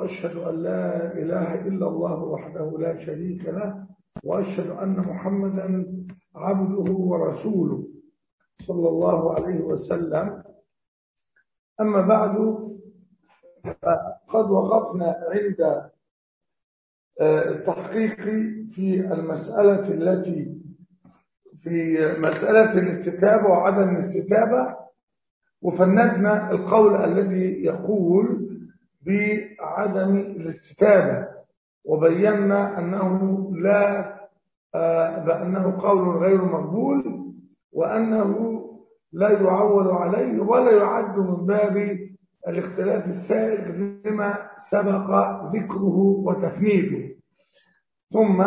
وأشهد أن لا إله إلا الله وحده لا شريك له وأشهد أن محمدا عبده ورسوله صلى الله عليه وسلم أما بعد فقد وقفنا عند التحقيق في المسألة التي في مسألة الاستتابة وعدم الاستتابة وفندنا القول الذي يقول بعدم الاستتابة وبينا أنه لا بأنه قول غير مقبول وأنه لا يعول عليه ولا يعد من باب الاختلاف السائغ لما سبق ذكره وتفنيده ثم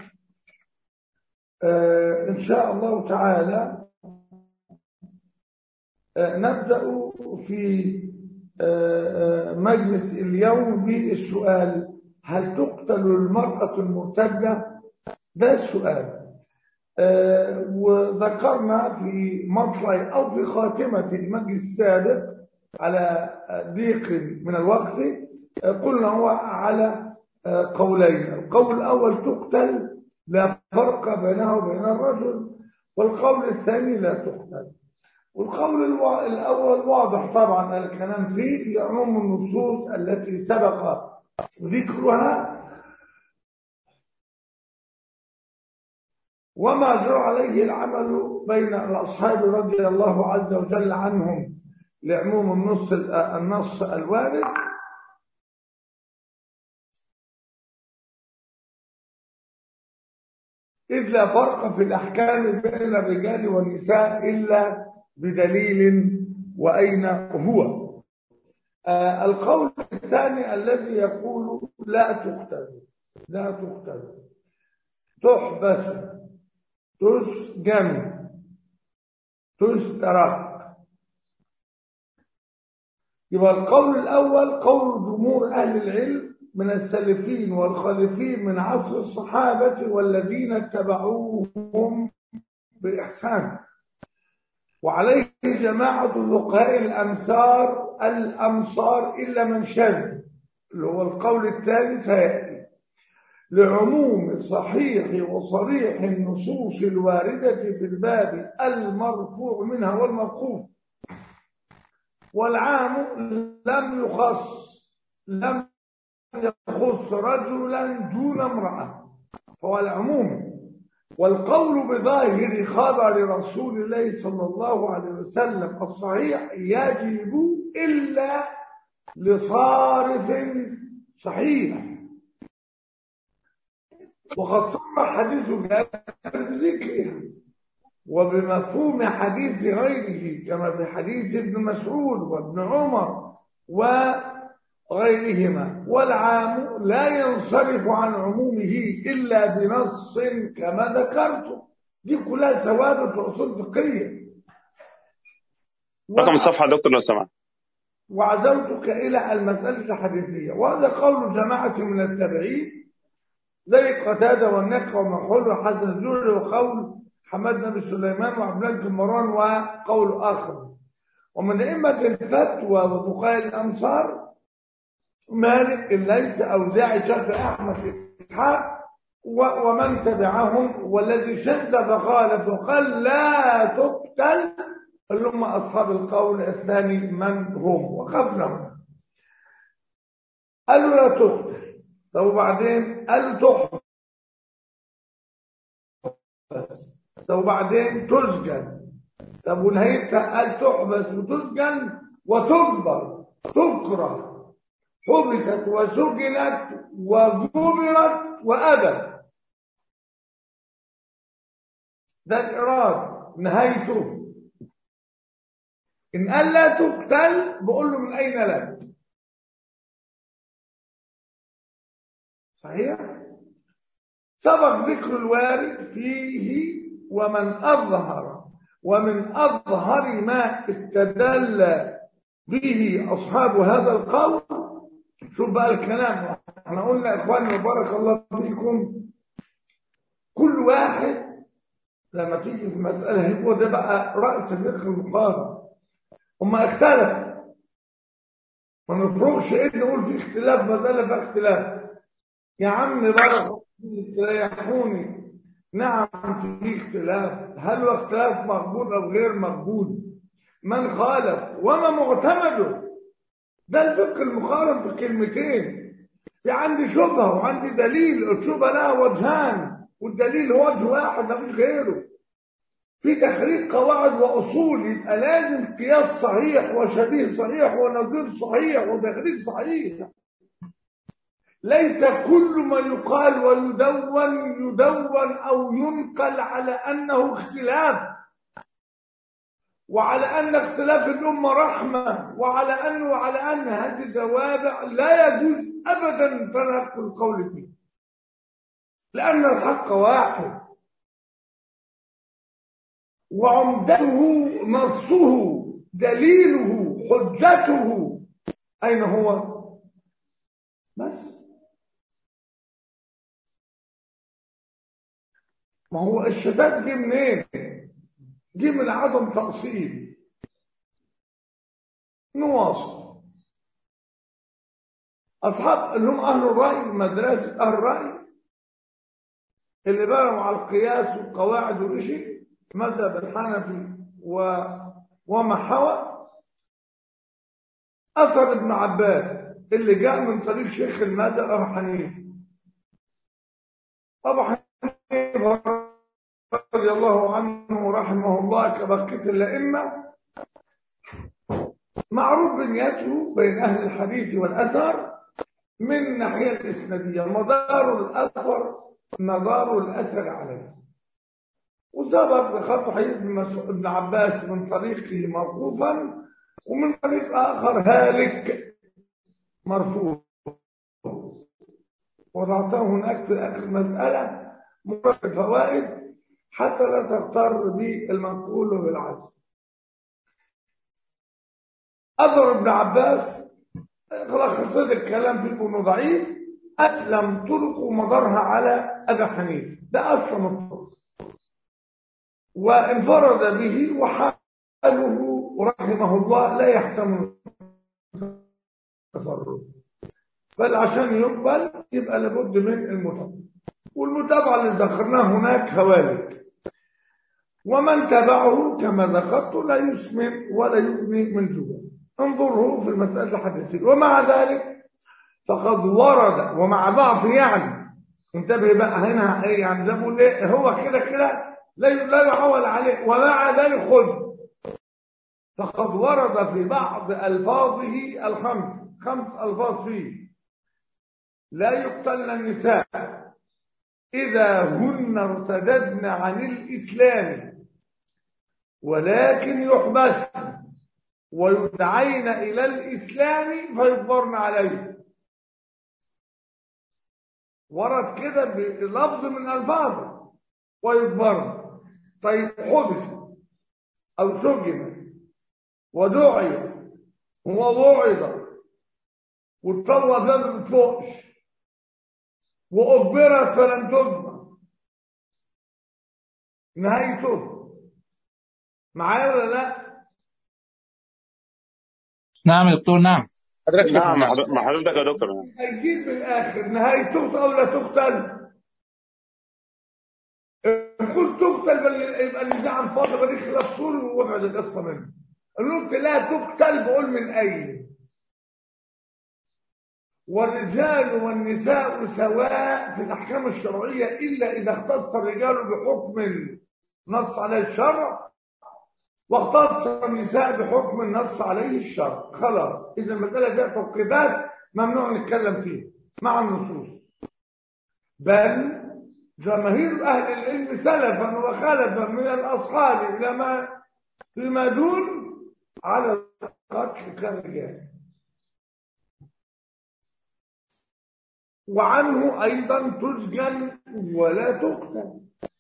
إن شاء الله تعالى نبدأ في مجلس اليوم بالسؤال هل تقتل المرأة المرتدة؟ ده السؤال وذكرنا في مطلع أو في خاتمة المجلس السابق على ضيق من الوقت قلنا هو على قولين القول الأول تقتل لا فرق بينها وبين الرجل والقول الثاني لا تقتل والقول الأول واضح طبعا الكلام فيه لعموم النصوص التي سبق ذكرها وما جرى عليه العمل بين الأصحاب رضي الله عز وجل عنهم لعموم النص النص الوارد إذ لا فرق في الأحكام بين الرجال والنساء إلا بدليل وأين هو آه القول الثاني الذي يقول لا تقتل لا تقتل تحبس تسجن تسترق يبقى القول الأول قول جمهور أهل العلم من السلفين والخالفين من عصر الصحابة والذين اتبعوهم بإحسان وعليه جماعة فقهاء الأمصار الأمصار إلا من شذ اللي هو القول الثاني سيأتي لعموم صحيح وصريح النصوص الواردة في الباب المرفوع منها والموقوف والعام لم يخص لم يخص رجلا دون امرأة فهو العموم والقول بظاهر خبر رسول الله صلى الله عليه وسلم الصحيح يجب إلا لصارف صحيح وقد صرح حديث جابر بذكرها وبمفهوم حديث غيره كما في حديث ابن مسعود وابن عمر وغيرهما والعام لا ينصرف عن عمومه إلا بنص كما ذكرت دي كلها ثوابت وأصول فقهية رقم الصفحة دكتور لو سمحت وعزوتك إلى المسألة الحديثية وهذا قول جماعة من التابعين زي قتادة والنقع ومحول وحسن الزهري وقول حماد بن سليمان وعبد الله بن مروان وقول آخر ومن أئمة الفتوى وفقهاء الأمصار مالك ليس أوزاعي شرط أحمد إسحاق ومن تبعهم والذي شذ فقال فقال لا تقتل اللي هم أصحاب القول الثاني من هم وقفنا هنا قالوا لا تقتل طب وبعدين قالوا تحبس طب وبعدين تسجن طب ونهايتها قال تحبس وتسجن وتجبر تكره حبست وسجنت وجبرت وأبت ده الإراد نهايته إن قال لا تقتل بقول له من أين لك صحيح سبق ذكر الوارد فيه ومن أظهر ومن أظهر ما استدل به أصحاب هذا القول شوف بقى الكلام احنا قلنا إخواني بارك الله فيكم كل واحد لما تيجي في مسألة هو ده بقى رأس فقه المقارنة هم اختلفوا ما نفرقش ايه نقول في اختلاف بدل في اختلاف يا عم بارك فيك تريحوني نعم في اختلاف هل هو اختلاف مقبول او غير مقبول من خالف وما معتمده ده الفقه المخالف في كلمتين في عندي شبهه وعندي دليل الشبهه لها وجهان والدليل هو وجه واحد مفيش غيره في تخريج قواعد واصول يبقى لازم قياس صحيح وشبيه صحيح ونظير صحيح وتخريج صحيح ليس كل ما يقال ويدون يدون او ينقل على انه اختلاف وعلى ان اختلاف الامه رحمه وعلى ان وعلى ان هذه زوابع لا يجوز ابدا تنقل القول فيه لان الحق واحد وعمدته نصه دليله حجته أين هو بس ما هو الشتات جه منين جه من عدم تأصيل نواصل أصحاب اللي هم أهل الرأي مدرسة أهل الرأي اللي بنوا على القياس والقواعد والشيء مذهب الحنفي و... وما حوى أثر ابن عباس اللي جاء من طريق شيخ المذهب أبو حنيفة أبو حنيفة رضي الله عنه ورحمه الله كبقية الأئمة معروف بنيته بين أهل الحديث والأثر من الناحية الإسنادية مدار الأثر مدار الأثر عليه وسبق بخط حديث ابن عباس من طريقه موقوفا ومن طريق آخر هالك مرفوع وضعته هناك في آخر مسألة مرة الفوائد حتى لا تغتر بالمنقول بالعدل أثر ابن عباس لخصت الكلام في انه ضعيف أسلم طرق ومدارها على أبي حنيفة ده أسلم الطرق وانفرد به وحاله رحمه الله لا يحتمل التفرد بل عشان يقبل يبقى لابد من المتابعة والمتابعة اللي ذكرناها هناك خوالك ومن تبعه كما ذكرت لا يسمن ولا يغني من جوع انظره في المسألة الحديثية ومع ذلك فقد ورد ومع ضعف يعني انتبه بقى هنا يعني زي ما بقول ايه هو كده كده لا لا يعول عليه ومع ذلك خذ فقد ورد في بعض الفاظه الخمس خمس الفاظ فيه لا يقتلن النساء اذا هن ارتددن عن الاسلام ولكن يحبسن ويدعين الى الاسلام فيجبرن عليه ورد كده بلفظ من الفاظه ويجبرن طيب حبس او سجن ودعي ووعظ واتطوى ذنب ما بتفوقش واجبرت فلم تجبر نهايته معايا ولا لا؟ نعم يا دكتور نعم حضرتك نعم مع حضرتك يا دكتور هيجيب بالاخر نهاية تقتل او لا تقتل ان قلت تقتل بل يبقى النزاع فاضي بل خلاف صول وابعد القصه منه ان قلت لا تقتل بقول من اين والرجال والنساء سواء في الاحكام الشرعيه الا اذا اختص الرجال بحكم نص عليه الشرع واختص النساء بحكم النص عليه الشرع خلاص اذا المساله فيها توقيفات ممنوع نتكلم فيها مع النصوص بل جماهير اهل العلم سلفا وخلفا من الاصحاب الى ما فيما دون على القتل كالرجال وعنه ايضا تسجن ولا تقتل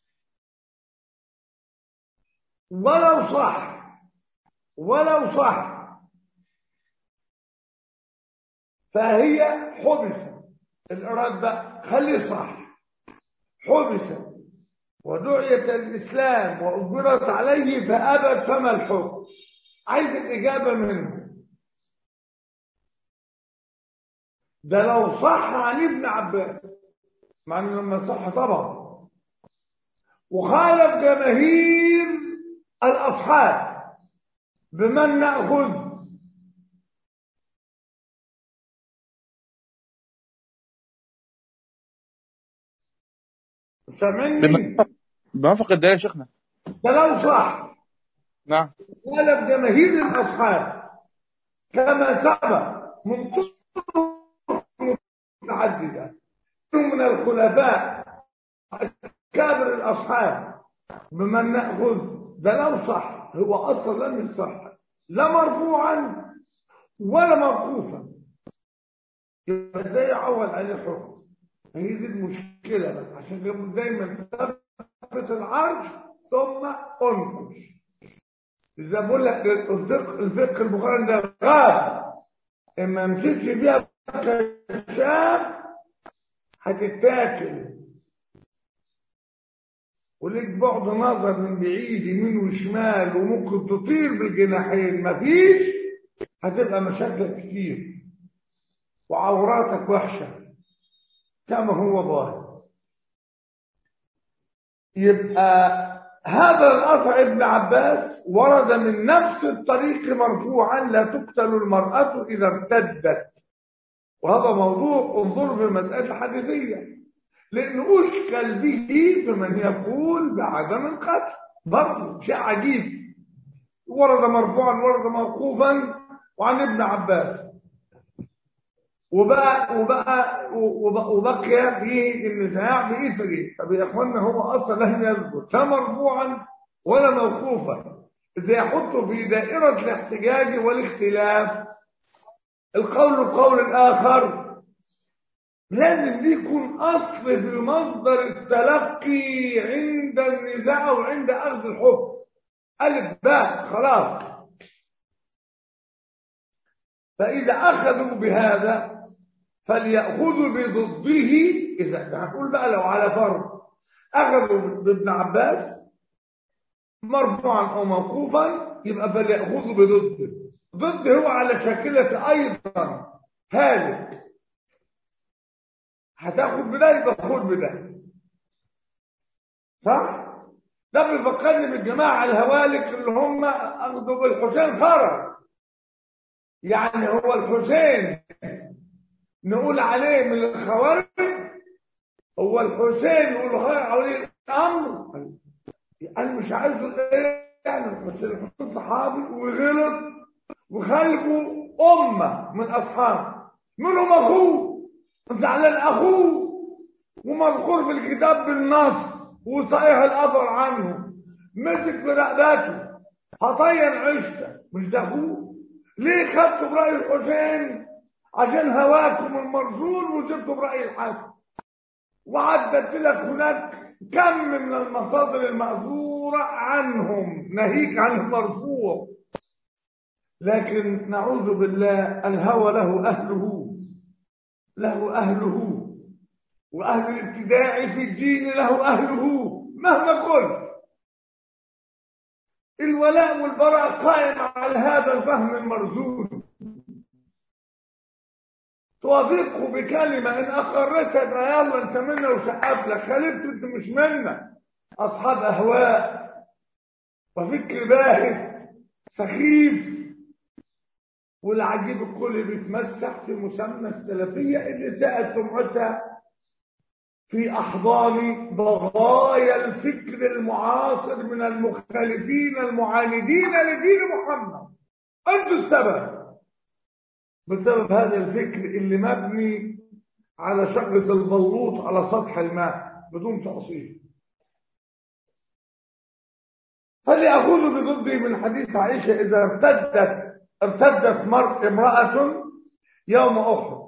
ولو صح ولو صح فهي حبست الإراد بقى خلي صح حبست ودعيت الإسلام وأجبرت عليه فأبت فما الحكم عايز الإجابة منه ده لو صح عن ابن عباس مع انه لما صح طبعا وخالف جماهير الاصحاب بمن ناخذ سامعني بموافق الدليل يا شيخنا ده لو صح نعم خالف جماهير الاصحاب كما سبق من طرق متعدده من الخلفاء كابر الاصحاب بمن ناخذ ده لو صح هو اصلا لم يصح لا مرفوعا ولا موقوفا يبقى ازاي يعول عليه حكم هي دي المشكله بقى عشان كده دايما ثبت العرش ثم انقش اذا بقول لك الفقه الفقه البخاري ده غاب اما مشيتش فيها كشاف هتتاكل وليك بعد نظر من بعيد يمين وشمال وممكن تطير بالجناحين مفيش هتبقى مشاكل كتير وعوراتك وحشه كما هو ظاهر يبقى هذا الأثر ابن عباس ورد من نفس الطريق مرفوعا لا تقتل المرأة إذا ارتدت وهذا موضوع انظر في المسألة الحديثية لأنه أشكل به في من يقول بعدم القتل برضه شيء عجيب ورد مرفوعا ورد موقوفا وعن ابن عباس وبقى وبقى وبقى, وبقي في النزاع بإثره طب يا اخوانا هو اصلا لم يثبت لا مرفوعا ولا موقوفا اذا يحطه في دائرة الاحتجاج والاختلاف القول القول الآخر لازم يكون أصل في مصدر التلقي عند النزاع وعند أخذ الحكم ألف باء خلاص فإذا أخذوا بهذا فليأخذوا بضده إذا هنقول بقى لو على فرض أخذوا بابن عباس مرفوعا أو موقوفا يبقى فليأخذوا بضده ضد هو على شاكلة أيضا هالك هتاخد بده يبقى خد بده صح؟ ده بيفكرني بالجماعة الهوالك اللي هم أخذوا بالحسين فرج يعني هو الحسين نقول عليه من الخوارج هو الحسين نقول عليه الامر انا مش عايز ايه يعني بس الحسين صحابي وغلط وخلفه امه من اصحاب منهم اخوه زعلان اخوه ومذكور في الكتاب بالنص وصحيح الاثر عنه مسك في رقبته هطين عشته مش ده اخوه ليه خدتوا براي الحسين عشان هواكم المرسول وسبتوا برأي الحسن وعدت لك هناك كم من المصادر المأثورة عنهم ناهيك عن المرفوع لكن نعوذ بالله الهوى له أهله له أهله وأهل الابتداع في الدين له أهله مهما قلت الولاء والبراء قائم على هذا الفهم المرزول توافقه بكلمة إن أقرتها يبقى يلا أنت منا وسحب لك خالفت أنت مش منا أصحاب أهواء وفكر باهت سخيف والعجيب الكل بيتمسح في مسمى السلفية اللي ساءت سمعتها في أحضان بغايا الفكر المعاصر من المخالفين المعاندين لدين محمد أنتم السبب بسبب هذا الفكر اللي مبني على شقة البلوط على سطح الماء بدون تأصيل فليأخذوا بضده من حديث عائشة إذا ارتدت ارتدت مر امرأة يوم أحد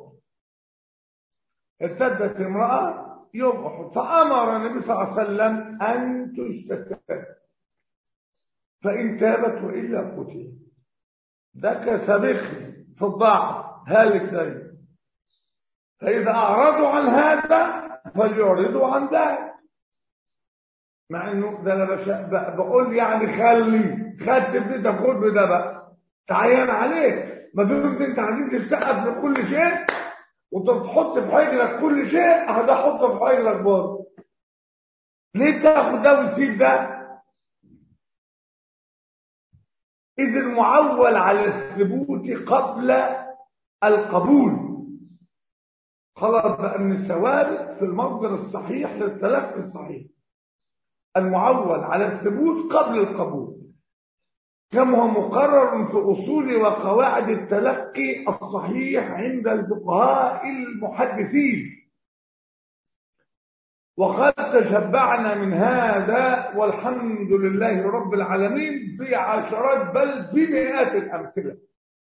ارتدت امرأة يوم أحد فأمر النبي صلى الله عليه وسلم أن تستتاب فإن تابت وإلا قتل ده كسبخني في الضعف هالك زي فإذا أعرضوا عن هذا فليعرضوا عن ذاك مع انه ده انا بش... بقول يعني خلي خدت بنتك خد بده بقى تعين عليك ما دمت انت عايزين تسقف لكل شيء وانت بتحط في حجرك كل شيء هتحطه في حجرك برضه ليه تاخد ده وتسيب ده إذ المعول على الثبوت قبل القبول خلاص بقى من الثوابت في المصدر الصحيح للتلقي الصحيح المعول على الثبوت قبل القبول كما هو مقرر في أصول وقواعد التلقي الصحيح عند الفقهاء المحدثين وقد تشبعنا من هذا والحمد لله رب العالمين بعشرات بل بمئات الأمثلة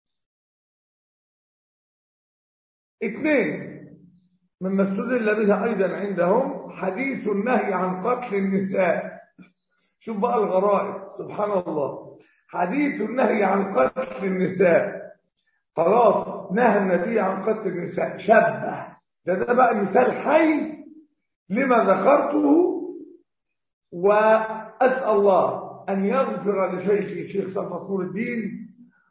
اثنين مما استدل بها أيضا عندهم حديث النهي عن قتل النساء شوف بقى الغرائب سبحان الله حديث النهي عن قتل النساء خلاص نهى النبي عن قتل النساء شبه ده ده بقى مثال حي لما ذكرته وأسأل الله أن يغفر لشيخي الشيخ صفة نور الدين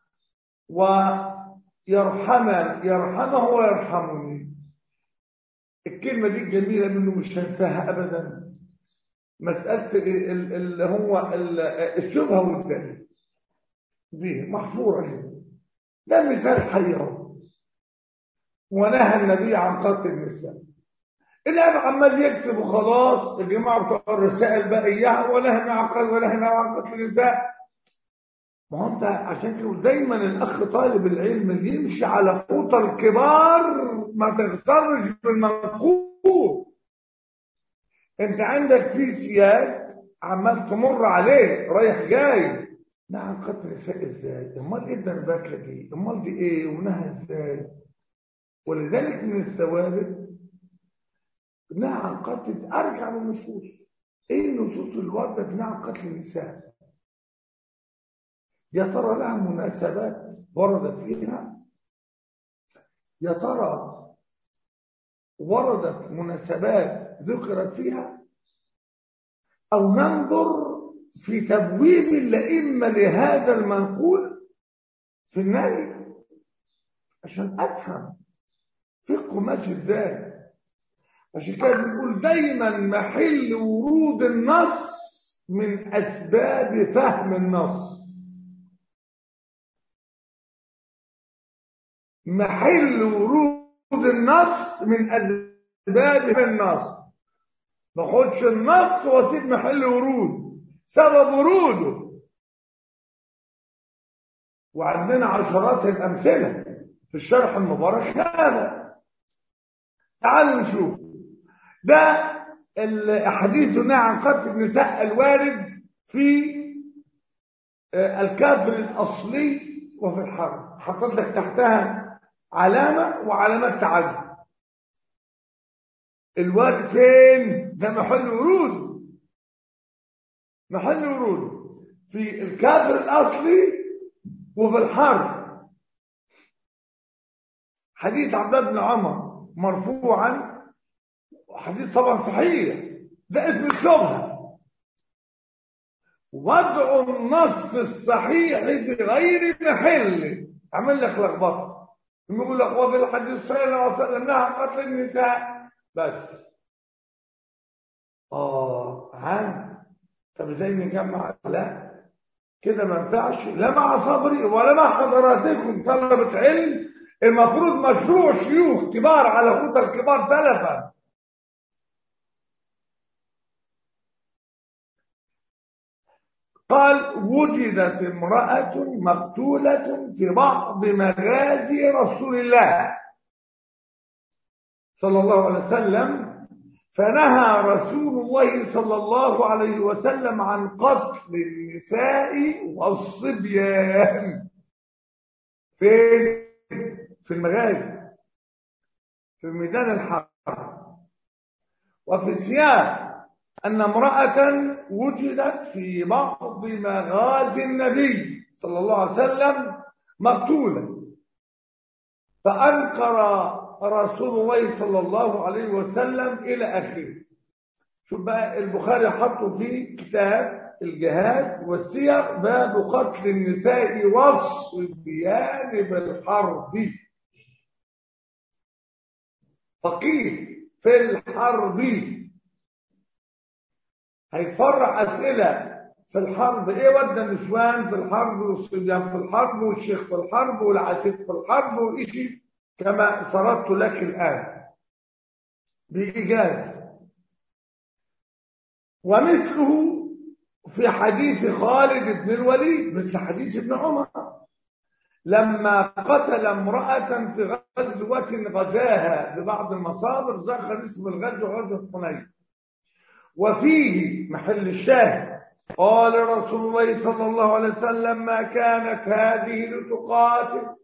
ويرحمه يرحمه ويرحمني الكلمة دي جميلة منه مش هنساها أبدا مسألة اللي هو الشبهة والدليل دي محفورة هنا ده مثال حي اهو ونهى النبي عن قتل النساء الآن عمال يكتب وخلاص الجماعة بتوع الرسائل بقى إياها ولا هنا عقل ولا هنا عقل النساء ما هو أنت عشان كده دايما الأخ طالب العلم يمشي على خطى الكبار ما تغترش بالمنقوط أنت عندك في سياج عمال تمر عليه رايح جاي نعم قتل النساء ازاي؟ امال ايه الدربكه دي؟ امال دي ايه؟ ونهى ازاي؟ ولذلك من الثوابت نهى عن قتل ارجع للنصوص ايه النصوص الوارده في نهى عن قتل النساء يا ترى لها مناسبات وردت فيها يا ترى وردت مناسبات ذكرت فيها او ننظر في تبويب الائمه لهذا المنقول في النهي عشان افهم فقه ماشي ازاي عشان كده بنقول دايما محل ورود النص من اسباب فهم النص محل ورود النص من اسباب النص ما خدش النص واسيب محل ورود سبب وروده وعندنا عشرات الامثله في الشرح المبارك هذا تعالوا نشوف ده الحديث عن قتل النساء الوارد في الكافر الاصلي وفي الحرب حطيت لك تحتها علامه وعلامات تعدد الوارد فين ده محل ورود محل ورود في الكافر الاصلي وفي الحرب حديث عبد الله بن عمر مرفوعا حديث طبعا صحيح ده اسم الشبهه وضع النص الصحيح في غير محله عمل لك لخبطه يقول لك وفي الحديث صلى الله عليه وسلم نهى قتل النساء بس اه عام طب ازاي نجمع لا كده ما ينفعش لا مع صبري ولا مع حضراتكم طلبة علم المفروض مشروع شيوخ كبار على خطى الكبار سلفا قال وجدت امرأة مقتولة في بعض مغازي رسول الله صلى الله عليه وسلم فنهى رسول الله صلى الله عليه وسلم عن قتل النساء والصبيان فين في المغازي في ميدان الحرب وفي السياق أن امرأة وجدت في بعض مغازي النبي صلى الله عليه وسلم مقتولة فأنكر رسول الله صلى الله عليه وسلم إلى آخره شوف بقى البخاري حطه في كتاب الجهاد والسير باب قتل النساء والصبيان بالحرب فقيه في الحرب هيتفرع أسئلة في الحرب ايه ودى النسوان في الحرب والصبيان في الحرب والشيخ في الحرب والعسيف في الحرب والإشي كما سردت لك الآن بإيجاز ومثله في حديث خالد بن الوليد مثل حديث ابن عمر لما قتل امرأة في غزوة غزاها في بعض المصادر ذكر اسم الغزو غزوة حنين وفيه محل الشاهد قال رسول الله صلى الله عليه وسلم ما كانت هذه لتقاتل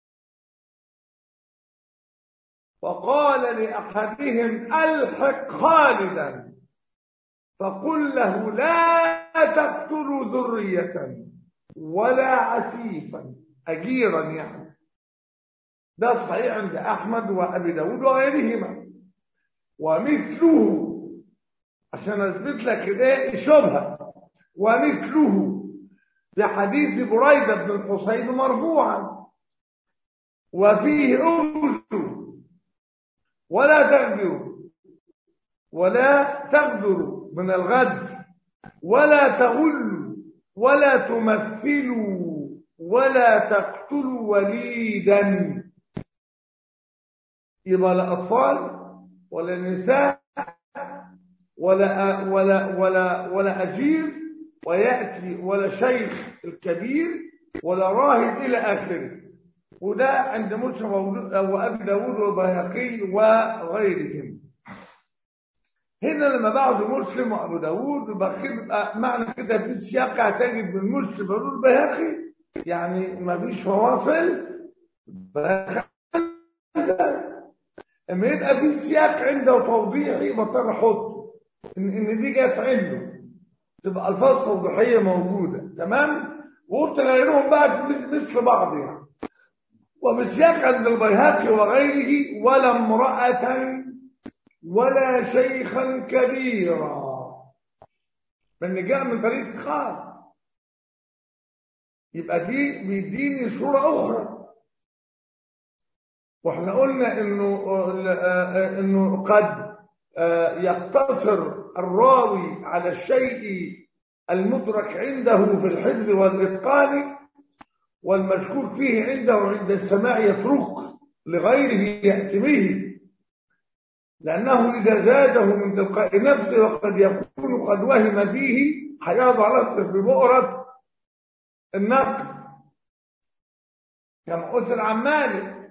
فقال لأحدهم ألحق خالدا فقل له لا تقتلوا ذرية ولا عسيفا أجيرا يعني ده صحيح عند أحمد وأبي داود وغيرهما ومثله عشان أثبت لك إيه شبهة ومثله في حديث بريدة بن الحصين مرفوعا وفيه أوجه ولا تغدروا ولا تغدروا من الغدر ولا تغلوا ولا تمثلوا ولا تقتلوا وليدا يبقى لا أطفال ولا نساء ولا ولا ولا ولا أجير ويأتي ولا شيخ الكبير ولا راهب إلى آخره وده عند مسلم وأبي داود والبيهقي وغيرهم هنا لما بعد مسلم وأبو داود بيبقى معنى كده في السياق هتجد من مسلم والبيهقي يعني ما فيش فواصل اما يبقى في سياق عنده توضيحي بضطر احطه ان ان دي جت عنده تبقى الفاظ توضيحيه موجوده تمام وقلت غيرهم بقى مثل بعض يعني وفي سياق عند البيهقي وغيره ولا امرأة ولا شيخا كبيرا من جاء من طريق خالد يبقى دي بيديني صورة أخرى واحنا قلنا انه انه قد يقتصر الراوي على الشيء المدرك عنده في الحفظ والاتقان والمشكوك فيه عنده عند السماع يترك لغيره يأتي به لأنه إذا زاده من تلقاء نفسه وقد يكون قد وهم فيه هيضع نفسه في بؤرة النقل كما أثر عن مالك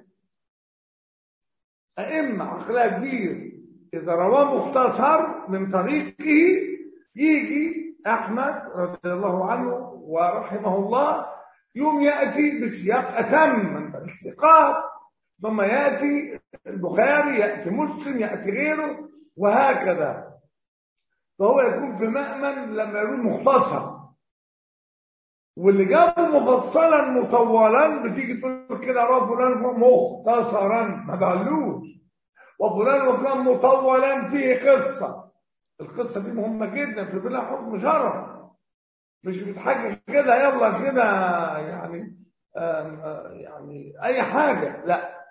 أئمة عقلها كبير إذا رواه مختصر من طريقه يجي أحمد رضي الله عنه ورحمه الله يوم يأتي بسياق أتم من طريق ثقات ثم يأتي البخاري يأتي مسلم يأتي غيره وهكذا فهو يكون في مأمن لما يكون مختصر واللي جابه مفصلا مطولا بتيجي تقول كده رواه فلان مختصرا ما قالوش وفلان وفلان مطولا فيه قصه القصه دي مهمه جدا في بلا حكم شرع مش بتحكي كده يلا كده يعني آم آم يعني اي حاجه لا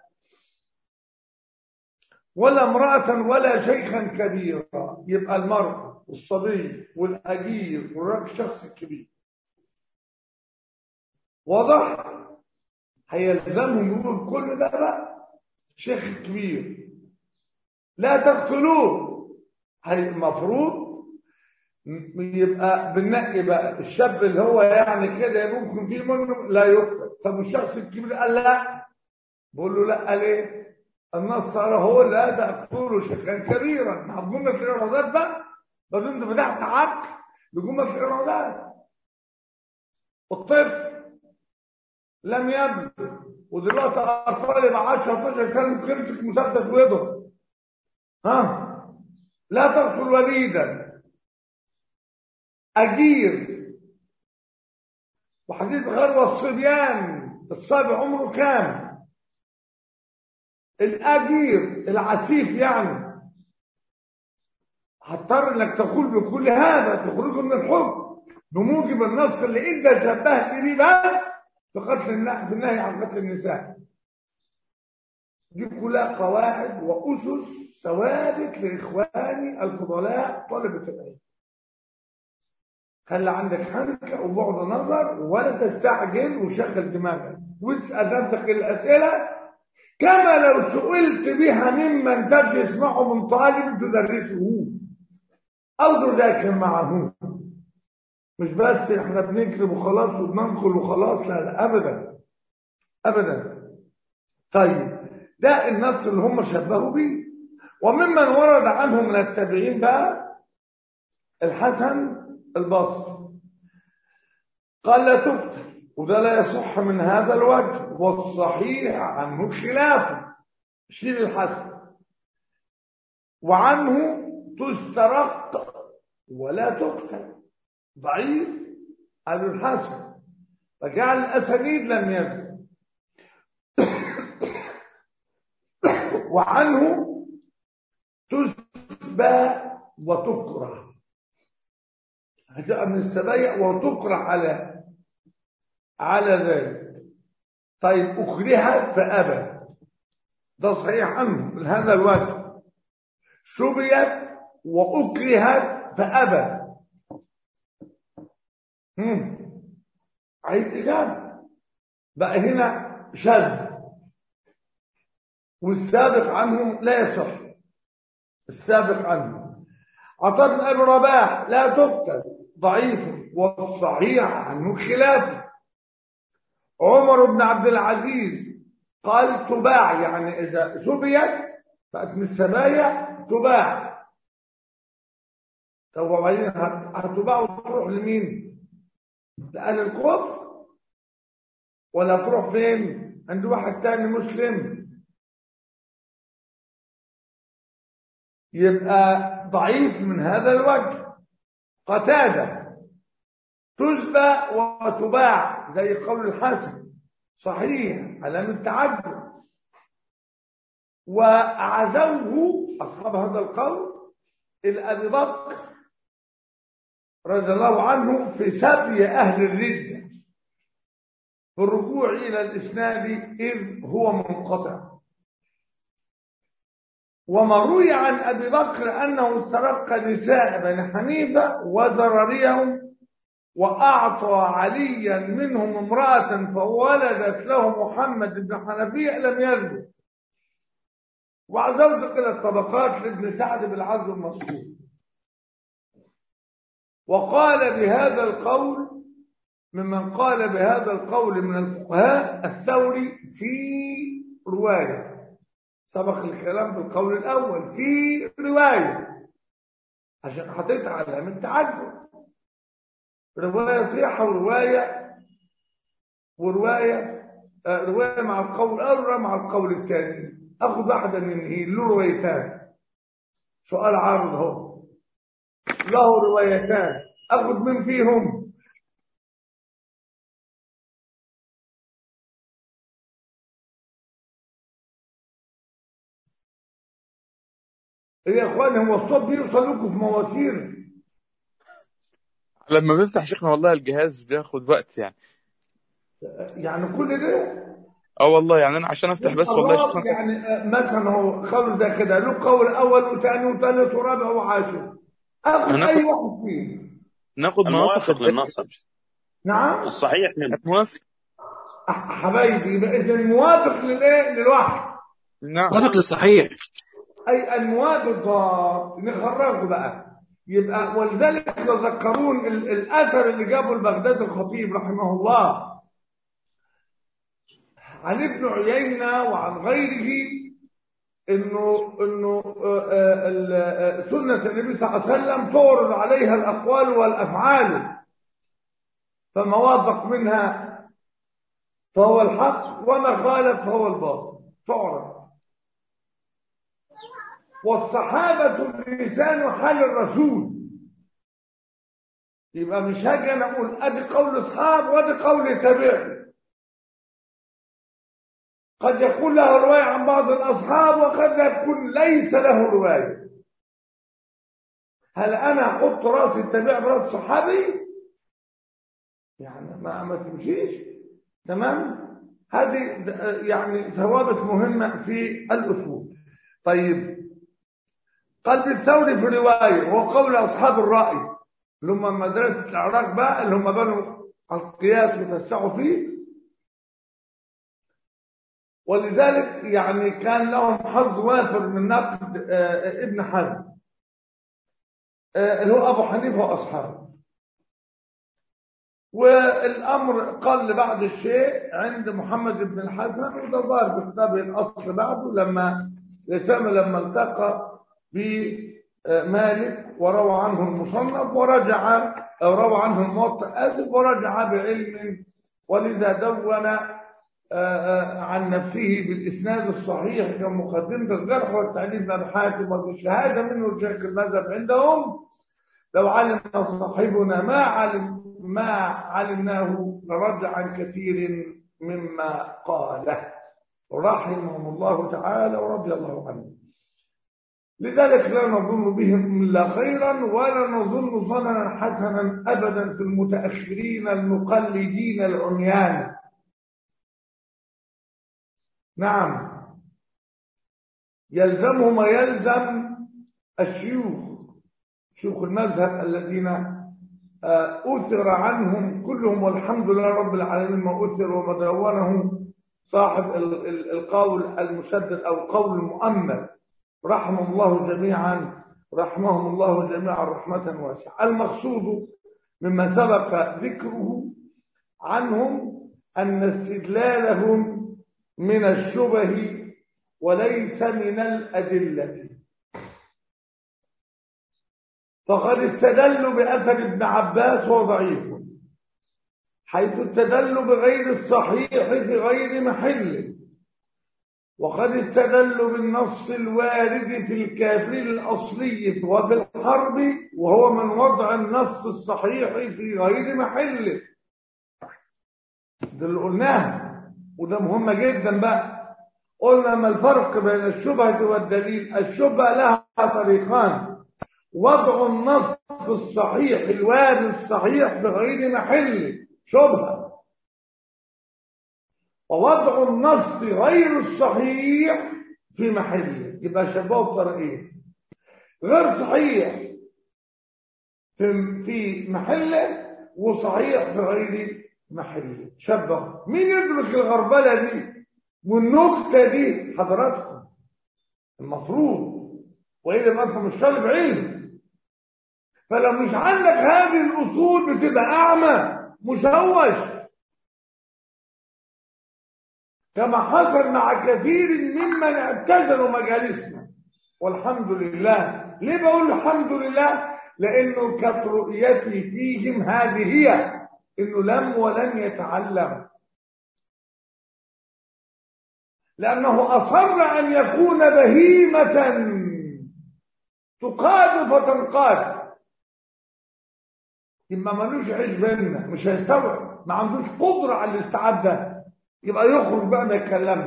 ولا امرأة ولا شيخا كبيرا يبقى المرأة والصبي والأجير والراجل الشخص الكبير واضح هيلزمهم يقول كل ده بقى شيخ كبير لا تقتلوه هي المفروض يبقى بالنقي بقى الشاب اللي هو يعني كده ممكن فيه منه لا يقتل طب الشخص الكبير قال لا بقول له لا ليه النص هو لا تقتلوا شيخا كبيرا مع جمله في الايرادات بقى بدون انت فتحت عقل بجمله في الايرادات الطفل لم يبلغ ودلوقتي اطفال يبقى 10 12 سنه ممكن يمسك مسدس ويضرب ها لا تقتل وليدا اجير وحديث بخير والصبيان الصبي عمره كام الاجير العسيف يعني هضطر انك تقول بكل هذا تخرجه من الحكم بموجب النص اللي انت شبهت بيه بس في قتل النهي في النهي عن قتل النساء دي كلها قواعد وأسس ثوابت لإخواني الفضلاء طلبة العلم خلي عندك حنكة وبعد نظر ولا تستعجل وشغل دماغك واسأل نفسك الأسئلة كما لو سئلت بها ممن تجلس معه من طالب تدرسه أو تذاكر معه مش بس احنا بنكتب وخلاص وبننقل وخلاص لا, لا أبدا أبدا طيب ده النص اللي هم شبهوا بيه وممن ورد عنه من التابعين بقى الحسن البصري قال لا تقتل وده لا يصح من هذا الوجه والصحيح عنه خلافه شيل الحسن وعنه تسترق ولا تقتل ضعيف قالوا الحسن فجعل الاسانيد لم يذكر وعنه تسبى وتكره هتبقى من السبايا وتكره على على ذلك طيب أكرهت فأبى ده صحيح عنه من هذا الوجه سبيت وأكرهت فأبى هم. عايز إجابة بقى هنا شاذ والسابق عنه لا يصح السابق عنه عطاء بن ابي رباح لا تقتل ضعيف والصحيح عنه خلافه عمر بن عبد العزيز قال تباع يعني اذا سبيت بقت من السبايا تباع طب وبعدين هتباع وتروح لمين؟ لأهل الكفر ولا تروح فين؟ عند واحد تاني مسلم يبقى ضعيف من هذا الوجه قتادة تسبى وتباع زي قول الحسن صحيح علامة التعدد وعزوه أصحاب هذا القول الأبي بكر رضي الله عنه في سبي أهل الردة في الرجوع إلى الإسناد إذ هو منقطع وما روي عن أبي بكر أنه استرق نساء بني حنيفة وزرريهم وأعطى عليا منهم امرأة فولدت له محمد بن حنفية لم يذبح وعزوت إلى الطبقات لابن سعد بالعزو المذكور وقال بهذا القول ممن قال بهذا القول من الفقهاء الثوري في روايه سبق الكلام بالقول الأول في رواية عشان حطيت علامة تعجب رواية صحيحة ورواية ورواية آه رواية مع القول الأول مع القول الثاني أخذ واحدة من هي له روايتان سؤال عارض هو له روايتان أخذ من فيهم ايه يا اخواني هو الصوت بيوصل لكم في مواسير لما بفتح شيخنا والله الجهاز بياخد وقت يعني يعني كل ده اه والله يعني انا عشان افتح بس والله يا شيخنا يعني مثلا هو قول زي كده له قول اول وثاني وثالث ورابع وعاشر اخذ هناخد- اي واحد فيه ناخد مناصف الموافق للنص نعم الصحيح منه موافق أح- حبايبي يبقى اذا موافق للايه للوحي نعم وافق للصحيح اي المواد الضاد نخرجه بقى يبقى ولذلك تذكرون ال- الاثر اللي جابه البغداد الخطيب رحمه الله عن ابن عيينة وعن غيره انه انه آه، آه، ال- آه، سنة النبي صلى الله عليه وسلم تعرض عليها الاقوال والافعال فما وافق منها فهو الحق وما خالف فهو الباطل تعرض والصحابة لسان حال الرسول يبقى مش هاجي انا اقول ادي قول اصحاب وادي قول تابعي قد يكون له رواية عن بعض الأصحاب وقد يكون ليس له رواية هل أنا أحط رأس التابع برأس صحابي؟ يعني ما ما تمشيش تمام؟ هذه يعني ثوابت مهمة في الأصول طيب قلب الثوري في رواية هو قول أصحاب الرأي اللي هم مدرسة العراق بقى اللي هم بنوا القياس وتوسعوا فيه ولذلك يعني كان لهم حظ وافر من نقد ابن حزم اللي هو أبو حنيفة وأصحابه والأمر قل بعض الشيء عند محمد بن الحسن وده ظهر في كتابه الأصل بعده لما يسام لما التقى بمالك وروى عنه المصنف ورجع أو روى عنه الموطأ آسف ورجع بعلم ولذا دون عن نفسه بالإسناد الصحيح كمقدمة الجرح والتعليم بن حاتم وبالشهادة منه شيخ المذهب عندهم لو علم صاحبنا ما علم ما علمناه لرجع عن كثير مما قاله رحمهم الله تعالى ورضي الله عنه لذلك لا نظن بهم إلا خيرا ولا نظن ظنا حسنا أبدا في المتأخرين المقلدين العميان نعم يلزمه ما يلزم الشيوخ شيوخ المذهب الذين أثر عنهم كلهم والحمد لله رب العالمين ما أثر وما دونه صاحب القول المسدد أو القول المؤمل رحمهم الله جميعا رحمهم الله جميعا رحمة واسعة المقصود مما سبق ذكره عنهم أن استدلالهم من الشبه وليس من الأدلة فقد استدلوا بأثر ابن عباس وهو ضعيف حيث استدلوا بغير الصحيح في غير محله وقد استدلوا بالنص الوارد في الكافر الأصلي وفي الحرب وهو من وضع النص الصحيح في غير محله ده اللي قلناه وده مهم جدا بقى قلنا ما الفرق بين الشبهة والدليل الشبهة لها طريقان وضع النص الصحيح الوارد الصحيح في غير محله شبهة ووضع النص غير الصحيح في محله يبقى شبهه بطريقين غير صحيح في في محله وصحيح في غير محله شبه مين يدرك الغربله دي والنكته دي حضراتكم المفروض والا ما انت مش طالب علم فلو مش عندك هذه الاصول بتبقى اعمى مشوش كما حصل مع كثير ممن اعتزلوا مجالسنا والحمد لله ليه بقول الحمد لله لانه كانت رؤيتي فيهم هذه هي انه لم ولن يتعلم لانه اصر ان يكون بهيمه تقاد فتنقاد يبقى ملوش عيش بيننا مش هيستوعب ما عندوش قدره على الاستيعاب ده يبقى يخرج بقى ما يتكلمش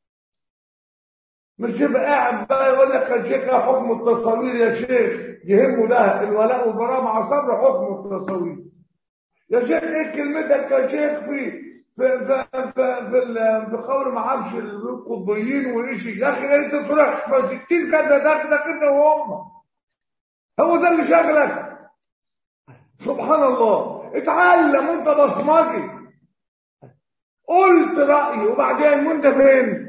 مش يبقى قاعد بقى يقول لك يا شيخ ايه حكم التصاوير يا شيخ يهمه ده الولاء والبراء مع صبر حكم التصاوير يا شيخ ايه كلمتك يا شيخ في في في في في, في قول ما اعرفش القطبيين وايش يا اخي انت تروح في 60 كده داخله كده وهم هو ده اللي شغلك سبحان الله اتعلم انت بصمجي قلت رأيي وبعدين وانت فين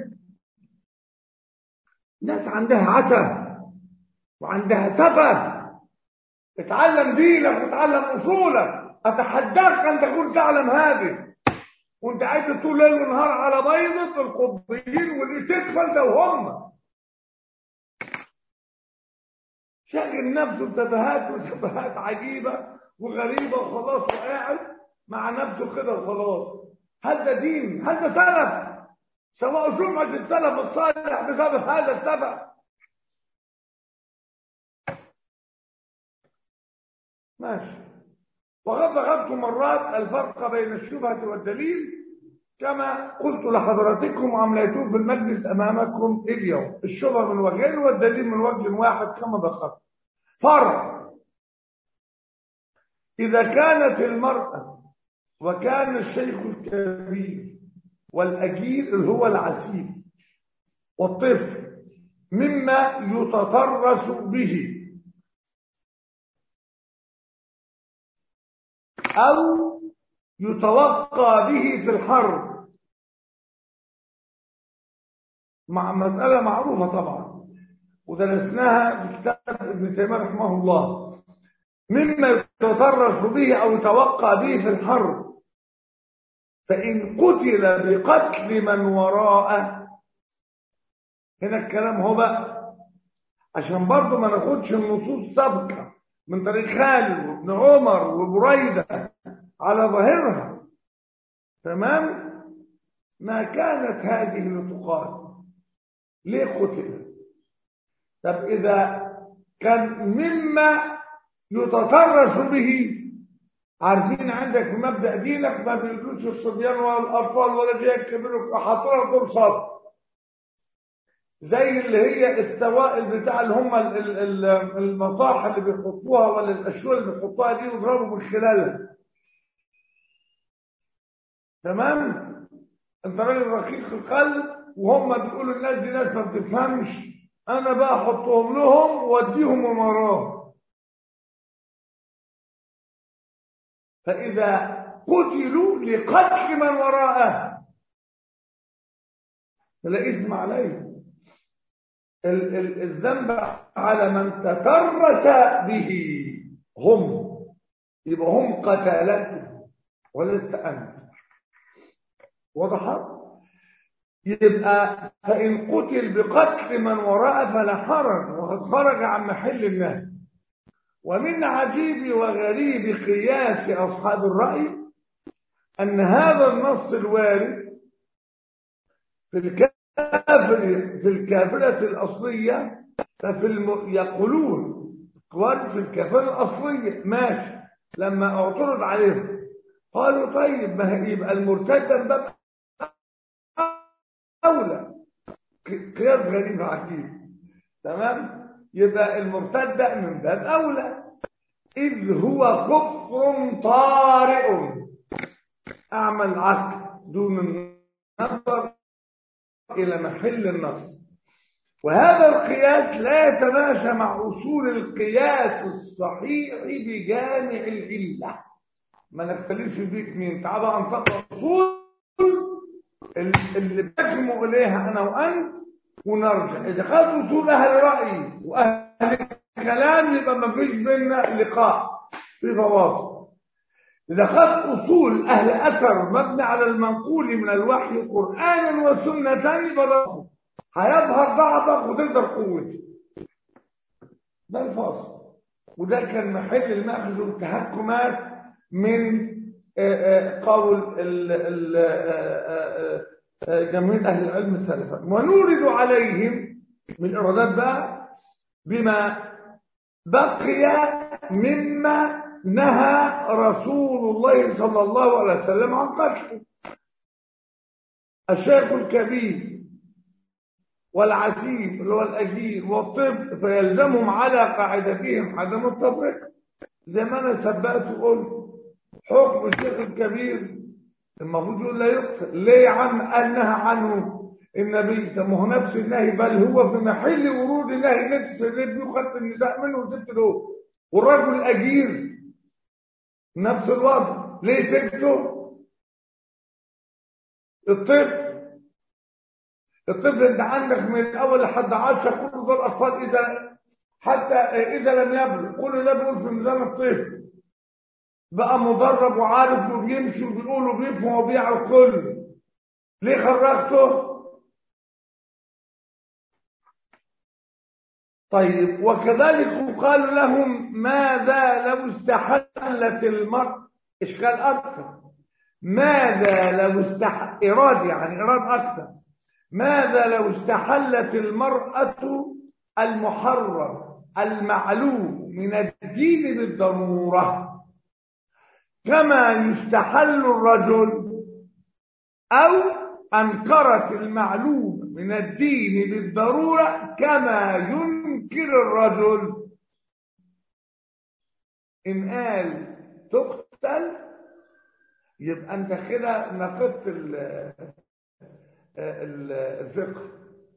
ناس عندها عتا وعندها سفه اتعلم دينك وتعلم اصولك اتحداك ان تكون تعلم هذه وانت قاعد طول ليل ونهار على بيضة القطبيين واللي تكفل ده وهم شاغل نفسه بتفاهات وسفاهات عجيبه وغريبه وخلاص وقاعد مع نفسه كده وخلاص هل ده دين هل ده سلف سواء سمعة السلف الصالح بسبب هذا السبب ماشي وقد ذكرت مرات الفرق بين الشبهة والدليل كما قلت لحضراتكم عمليته في المجلس أمامكم اليوم الشبهة من وجهين والدليل من وجه واحد كما ذكرت فرق إذا كانت المرأة وكان الشيخ الكبير والأجير اللي هو العسيف والطفل مما يتطرس به أو يتوقى به في الحرب مع مسألة معروفة طبعا ودرسناها في كتاب ابن تيمية رحمه الله مما يتطرس به أو يتوقى به في الحرب فإن قتل بقتل من وراءه هنا الكلام هو بقى عشان برضه ما ناخدش النصوص سابقة من طريق خالد وابن عمر وبريدة على ظاهرها تمام ما كانت هذه لتقال ليه قتل طب إذا كان مما يتطرس به عارفين عندك في مبدأ دينك ما بيقولوش الصبيان ولا الأطفال ولا جاي كبير وحاطين دول صف زي اللي هي السوائل بتاع اللي هم المطاح اللي بيحطوها ولا الاشياء اللي بيحطوها دي ويضربوا من خلالها تمام انت راجل رقيق القلب وهم بيقولوا الناس دي ناس ما بتفهمش انا بقى احطهم لهم واديهم من وراهم فاذا قتلوا لقتل من وراءه فلا اثم عليه الذنب على من تترس به هم يبقى هم قتالته ولست أنت وضح يبقى فإن قتل بقتل من وراء فلا حرج وقد خرج عن محل النهي ومن عجيب وغريب قياس أصحاب الرأي أن هذا النص الوارد في الكلام الكافر في الكافرة الأصلية ففي الم... يقولون وارد في الكافرة الأصلية ماشي لما اعترض عليهم قالوا طيب ما يبقى المرتد من باب أولى قياس غريب عجيب تمام يبقى المرتد من باب أولى إذ هو كفر طارئ أعمل عقل دون النظر إلى محل النص وهذا القياس لا يتماشى مع أصول القياس الصحيح بجامع العلة ما نختلفش فيك مين تعال بقى نطبق أصول اللي بنجمع إليها أنا وأنت ونرجع إذا خدت أصول أهل رأي وأهل كلام يبقى ما فيش بيننا لقاء في فواصل إذا خدت أصول أهل أثر مبني على المنقول من الوحي قرآنا وسنة يبقى هيظهر ضعفك وتقدر قوتك ده الفاصل وده كان محل المأخذ والتحكمات من قول جميع أهل العلم سلفا ونورد عليهم من الإرادات بقى بما بقي مما نهى رسول الله صلى الله عليه وسلم عن قتله الشيخ الكبير والعسيف اللي هو الأجير والطفل فيلزمهم على قاعدتهم عدم التفرقة زي ما أنا سبقت وقلت حكم الشيخ الكبير المفروض يقول لا يقتل ليه يا عم قال نهى عنه النبي طب ما هو نفس النهي بل هو في محل ورود نهي نفس النبي وخدت النساء منه وسبت له والرجل الأجير نفس الوضع ليه سبته الطفل الطفل انت عندك من اول لحد عشرة كل دول اطفال اذا حتى اذا لم يبلغ كل ده بيقول في ميزان الطفل بقى مدرب وعارف وبيمشي وبيقول وبيفهم وبيعرف كله ليه خرجته طيب وكذلك قال لهم ماذا لو استحلت المرء اشكال اكثر ماذا لو استح اراد يعني اراد اكثر ماذا لو استحلت المرأة المحرم المعلوم من الدين بالضرورة كما يستحل الرجل أو أنكرت المعلوم من الدين بالضرورة كما ينكر الرجل إن قال تقتل يبقى أنت كده نقضت الفقه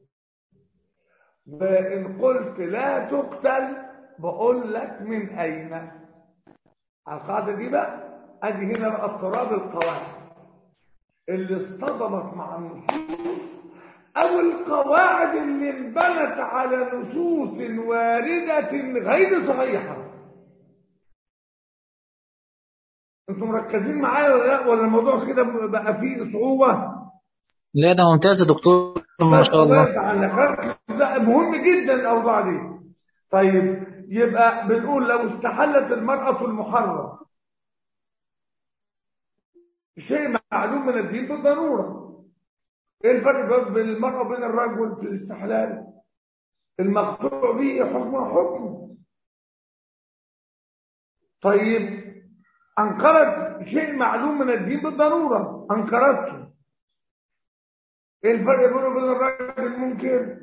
وإن قلت لا تقتل بقول لك من أين القاعدة دي بقى أدي هنا بقى اضطراب القواعد اللي اصطدمت مع النصوص أو القواعد اللي انبنت على نصوص واردة غير صحيحة انتم مركزين معايا ولا لا ولا الموضوع كده بقى فيه صعوبة لا ده ممتاز يا دكتور ما شاء الله لا مهم جدا الأوضاع دي طيب يبقى بنقول لو استحلت المرأة المحرم شيء معلوم من الدين بالضرورة ايه الفرق بين المرأة وبين الرجل في الاستحلال المقطوع به حكم حكم طيب انكرت شيء معلوم من الدين بالضرورة انكرته ايه الفرق بينه وبين الراجل المنكر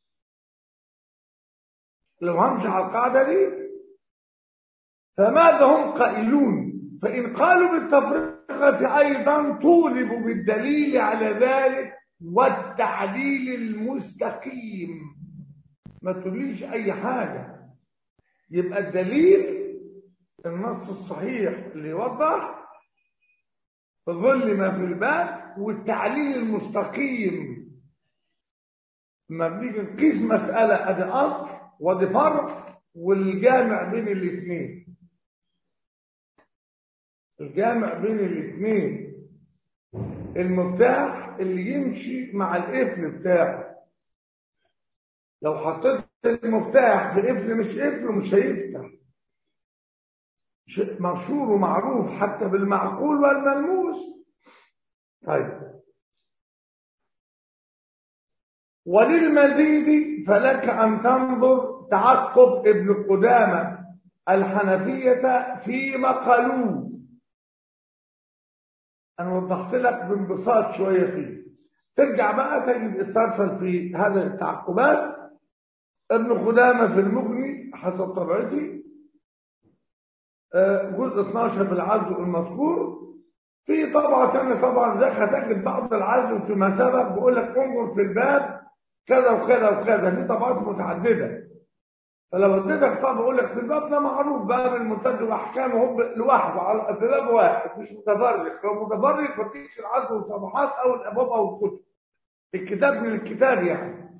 لو همشي على القاعدة دي فماذا هم قائلون فإن قالوا بالتفرقة أيضا طولبوا بالدليل على ذلك والتعليل المستقيم ما تقوليش أي حاجة يبقى الدليل النص الصحيح اللي يوضح في ظل ما في الباب والتعليل المستقيم ما بنيجي نقيس مسألة أدي أصل ودي فرق والجامع بين الاثنين الجامع بين الاثنين المفتاح اللي يمشي مع القفل بتاعه لو حطيت المفتاح في قفل مش قفل مش هيفتح شيء مشهور ومعروف حتى بالمعقول والملموس طيب وللمزيد فلك أن تنظر تعقب ابن قدامة الحنفية فيما قالوه أنا وضحت لك بانبساط شوية فيه ترجع بقى تجد استرسل في هذه التعقبات ابن خدامة في المغني حسب طبيعتي جزء 12 بالعزو المذكور في طبعة ثانية طبعا ذاك هتجد بعض العزو فيما سبق بيقول لك انظر في الباب كذا وكذا وكذا في طبعات متعددة فلو اديتك طب اقول لك في الباب ده معروف باب الممتد واحكامه لوحده على الباب واحد مش متفرق لو متفرق ما تجيش العزو والصفحات او الابواب او الكتب الكتاب من الكتاب يعني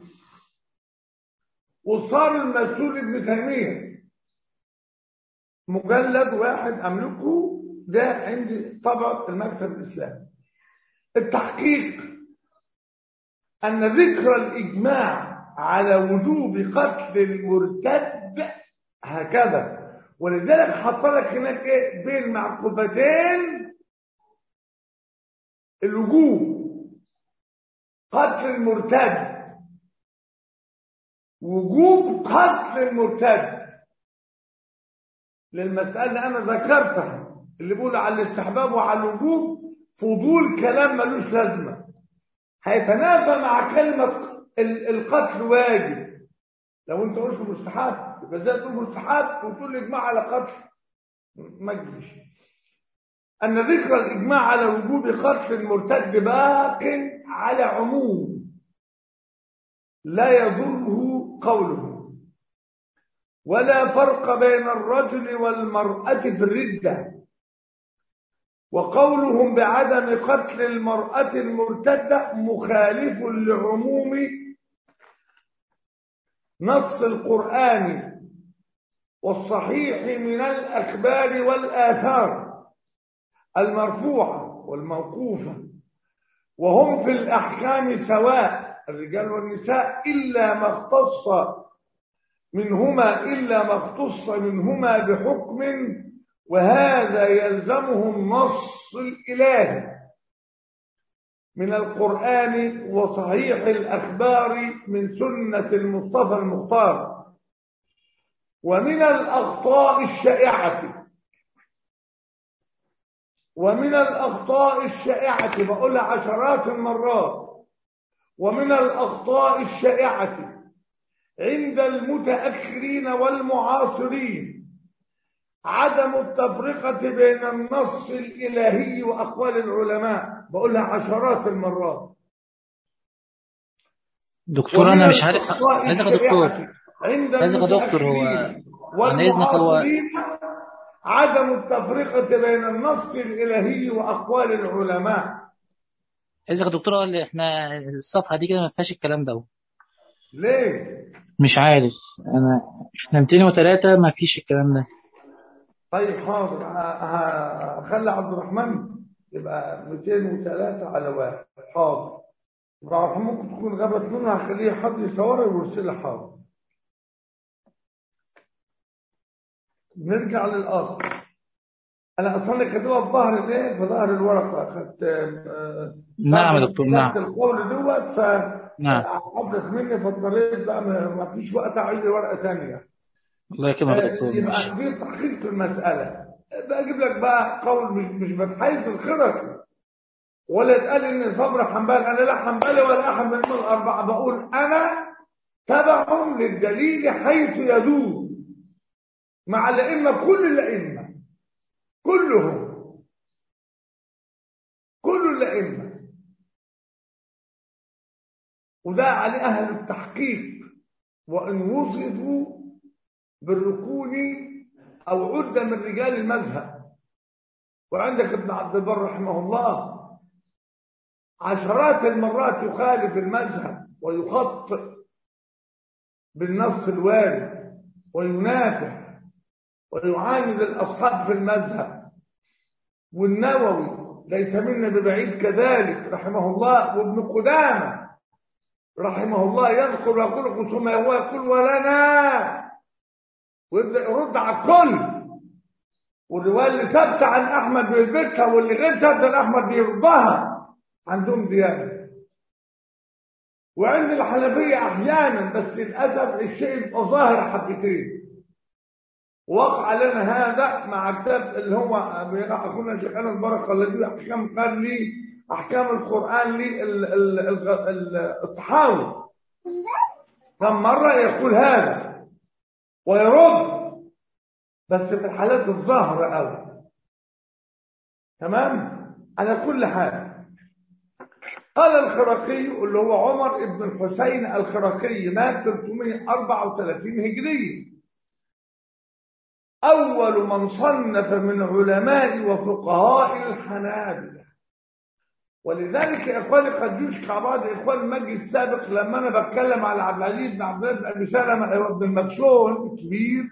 وصار المسؤول ابن تيميه مجلد واحد املكه ده عندي طبع المكتب الاسلامي التحقيق ان ذكر الاجماع على وجوب قتل المرتد هكذا ولذلك حط لك هناك ايه بين معقوفتين الوجوب قتل المرتد وجوب قتل المرتد للمسألة اللي أنا ذكرتها اللي بيقول على الاستحباب وعلى الوجوب فضول كلام ملوش لازمة هيتنافى مع كلمة القتل واجب لو انت قلت مستحب يبقى ازاي تقول مستحب وتقول اجماع على قتل ما تجيش ان ذكر الاجماع على وجوب قتل المرتد باق على عموم لا يضره قوله ولا فرق بين الرجل والمرأة في الردة وقولهم بعدم قتل المرأة المرتدة مخالف لعموم نص القرآن والصحيح من الأخبار والآثار المرفوعة والموقوفة وهم في الأحكام سواء الرجال والنساء إلا ما اختص منهما إلا ما اختص منهما بحكم وهذا يلزمهم نص الإله من القرآن وصحيح الأخبار من سنة المصطفى المختار ومن الأخطاء الشائعة ومن الأخطاء الشائعة بقولها عشرات المرات ومن الأخطاء الشائعة عند المتأخرين والمعاصرين عدم التفرقة بين النص الإلهي وأقوال العلماء بقولها عشرات المرات دكتور ومن انا مش عارف الأخطاء عايزك يا دكتور الشائعة عند عايزك يا دكتور هو المتأخرين عن اذنك هو والمعاصرين عدم التفرقة بين النص الإلهي وأقوال العلماء عايزك يا دكتور هو اللي احنا الصفحه دي كده ما فيهاش الكلام ده ليه؟ مش عارف انا احنا 203 ما فيش الكلام ده طيب حاضر ه- ه- هخلي عبد الرحمن يبقى 203 على واحد حاضر يبقى عبد الرحمن ممكن تكون غابت منه هخليه حد يصورها ويرسلها حاضر نرجع للأصل أنا أصلا كاتبها في ظهر الإيه؟ في ظهر الورقة أخدت آه، نعم يا دكتور نفس نعم القول دوت ف نعم عبدت مني فاضطريت بقى ما ما فيش وقت أعيد ورقة ثانية الله يكرمك يا دكتور يبقى ماشي دي تحقيق في المسألة بجيب لك بقى قول مش مش بتحيز الخرق ولا تقال ان صبر حنبلي انا لا حنبلي ولا احد من الاربعه بقول انا تبع للدليل حيث يدور مع الائمه كل الائمه كلهم كل الائمه وده عليه اهل التحقيق وان وصفوا بالركون او عد من رجال المذهب وعندك ابن عبد البر رحمه الله عشرات المرات يخالف المذهب ويخطئ بالنص الوارد وينافح ويعاند الاصحاب في المذهب والنووي ليس منا ببعيد كذلك رحمه الله وابن قدامه رحمه الله يدخل ويقول ثم هو يقول ولنا ويبدا يرد على الكل والروايه اللي ثابته عن احمد بيثبتها واللي غير ثابته عن احمد بيرضاها عندهم ديانه وعند الحنفيه احيانا بس للاسف الشيء يبقى ظاهر حبتين وقع لنا هذا مع كتاب اللي هو اخونا شيخنا البركه الذي احكام قال لي احكام القران لي ال- ال- ال- ال- الطحاوي كم مره يقول هذا ويرد بس في الحالات الظاهره قوي تمام على كل حال قال الخرقي اللي هو عمر بن الحسين الخرقي مات 334 هجري أول من صنف من علماء وفقهاء الحنابلة ولذلك يا إخواني قد يشكى بعض إخوان المجلس السابق لما أنا بتكلم على عبد العزيز بن عبد الله بن أبي سلمة بن المكشون كبير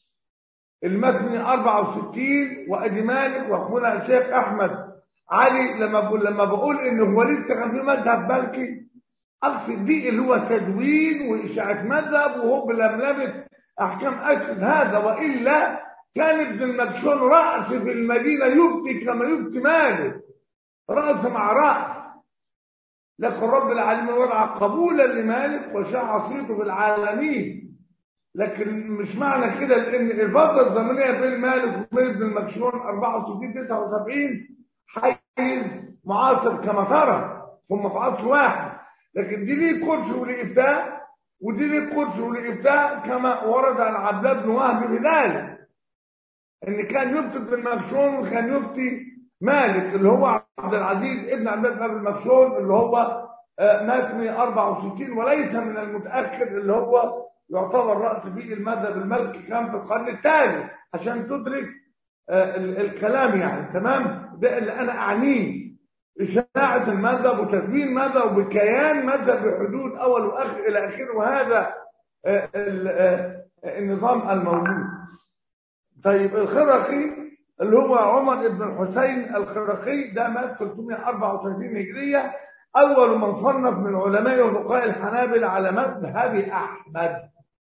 المتني 64 وأدي مالك وأخونا الشيخ أحمد علي لما بقول لما بقول إن هو لسه كان في مذهب مالكي أقصد دي اللي هو تدوين وإشاعة مذهب وهو بلملمة أحكام أشهد هذا وإلا كان ابن المكشون رأس في المدينة يفتي كما يفتي مالك رأس مع رأس لكن رب العالمين وضع قبولا لمالك وشاع صيته في العالمين لكن مش معنى كده لان الفتره الزمنيه بين مالك وبين ابن المكشون 64 79 حيز معاصر كما ترى هم في عصر واحد لكن دي ليه كرسي وليه افتاء ودي ليه كرسي وليه افتاء كما ورد عن عبد الله بن وهب بذلك ان كان يفتي ابن المكشون وكان يفتي مالك اللي هو عبد العزيز ابن عبد الله بن المكشون اللي هو آه، مات 164 وليس من المتاخر اللي هو يعتبر رأس في المذهب المالكي كان في القرن الثالث عشان تدرك آه، ال- الكلام يعني تمام ده اللي انا اعنيه اشاعه المذهب وتدوين مذهب وكيان مذهب بحدود اول واخر الى اخره وهذا آه، ال- آه، النظام الموجود طيب الخرقي اللي هو عمر بن الحسين الخرقي ده مات 334 هجريه اول من صنف من علماء وفقهاء الحنابلة على مذهب احمد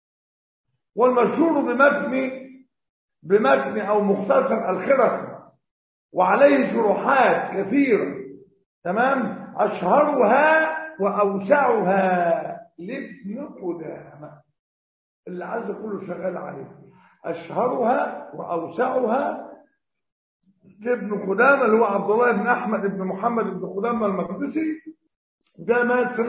والمشهور بمتن بمتن او مختصر الخرقي وعليه شروحات كثيره تمام اشهرها واوسعها لابن قدامه اللي عايز كله شغال عليه اشهرها واوسعها لابن قدامه اللي هو عبد الله بن احمد بن محمد بن قدامه المقدسي ده مات سنه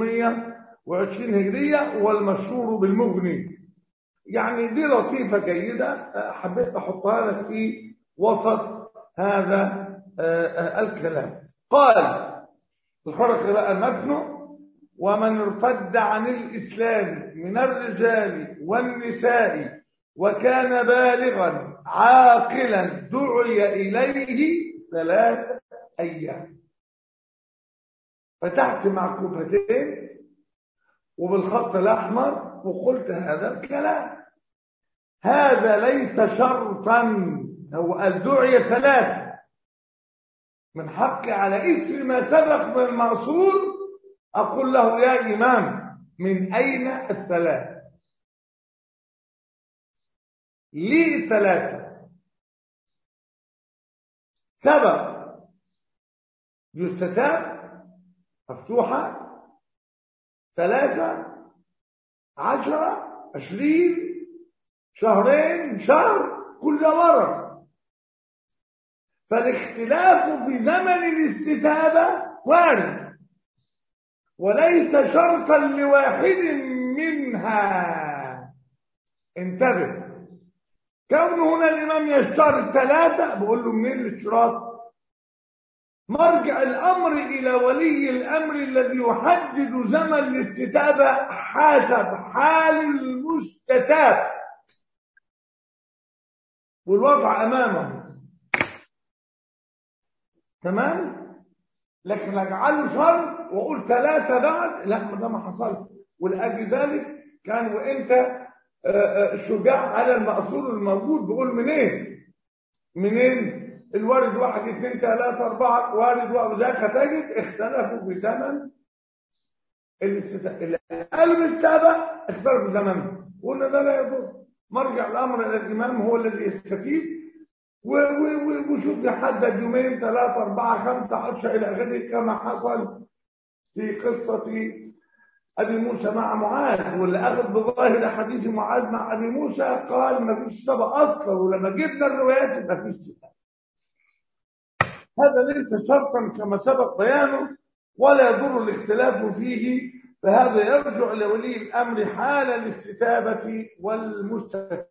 620 هجريه والمشهور بالمغني يعني دي لطيفه جيده أه، حبيت احطها لك في وسط هذا أه، أه، الكلام قال الخرق بقى متنه ومن ارتد عن الإسلام من الرجال والنساء وكان بالغا عاقلا دعي إليه ثلاثة أيام فتحت معكوفتين وبالخط الأحمر وقلت هذا الكلام هذا ليس شرطا هو الدعية ثلاثة من حقي على إثر ما سبق من المأصول أقول له يا إمام من أين الثلاثة لي ثلاثة سبب يستتاب مفتوحة ثلاثة عشرة عشرين شهرين شهر كل ورق فالاختلاف في زمن الاستتابة وارد وليس شرطا لواحد منها انتبه كون هنا الإمام يشترط ثلاثة بقول له منين الاشتراط مرجع الأمر إلى ولي الأمر الذي يحدد زمن الاستتابة حسب حال المستتاب والوضع أمامه تمام لكن أجعله شر وأقول ثلاثة بعد لا ده ما حصلش ولأجل ذلك كان وأنت شجاع على المأثور الموجود بقول منين منين الوارد واحد اثنين ثلاثة أربعة وارد واحد ذاك تجد اختلفوا في زمن الاستتابة قالوا الاستتابة اختلفوا في زمنه قلنا ده لا يضر مرجع الأمر إلى الإمام هو الذي يستفيد وشوف يحدد يومين ثلاثة أربعة خمسة عشرة إلى آخره كما حصل في قصة أبي موسى مع معاذ واللي أخذ بظاهر حديث معاذ مع أبي موسى قال ما فيش سبق أصلا ولما جبنا الروايات يبقى في سبق هذا ليس شرطا كما سبق بيانه ولا يضر الاختلاف فيه فهذا يرجع لولي الأمر حال الاستتابة والمستتاب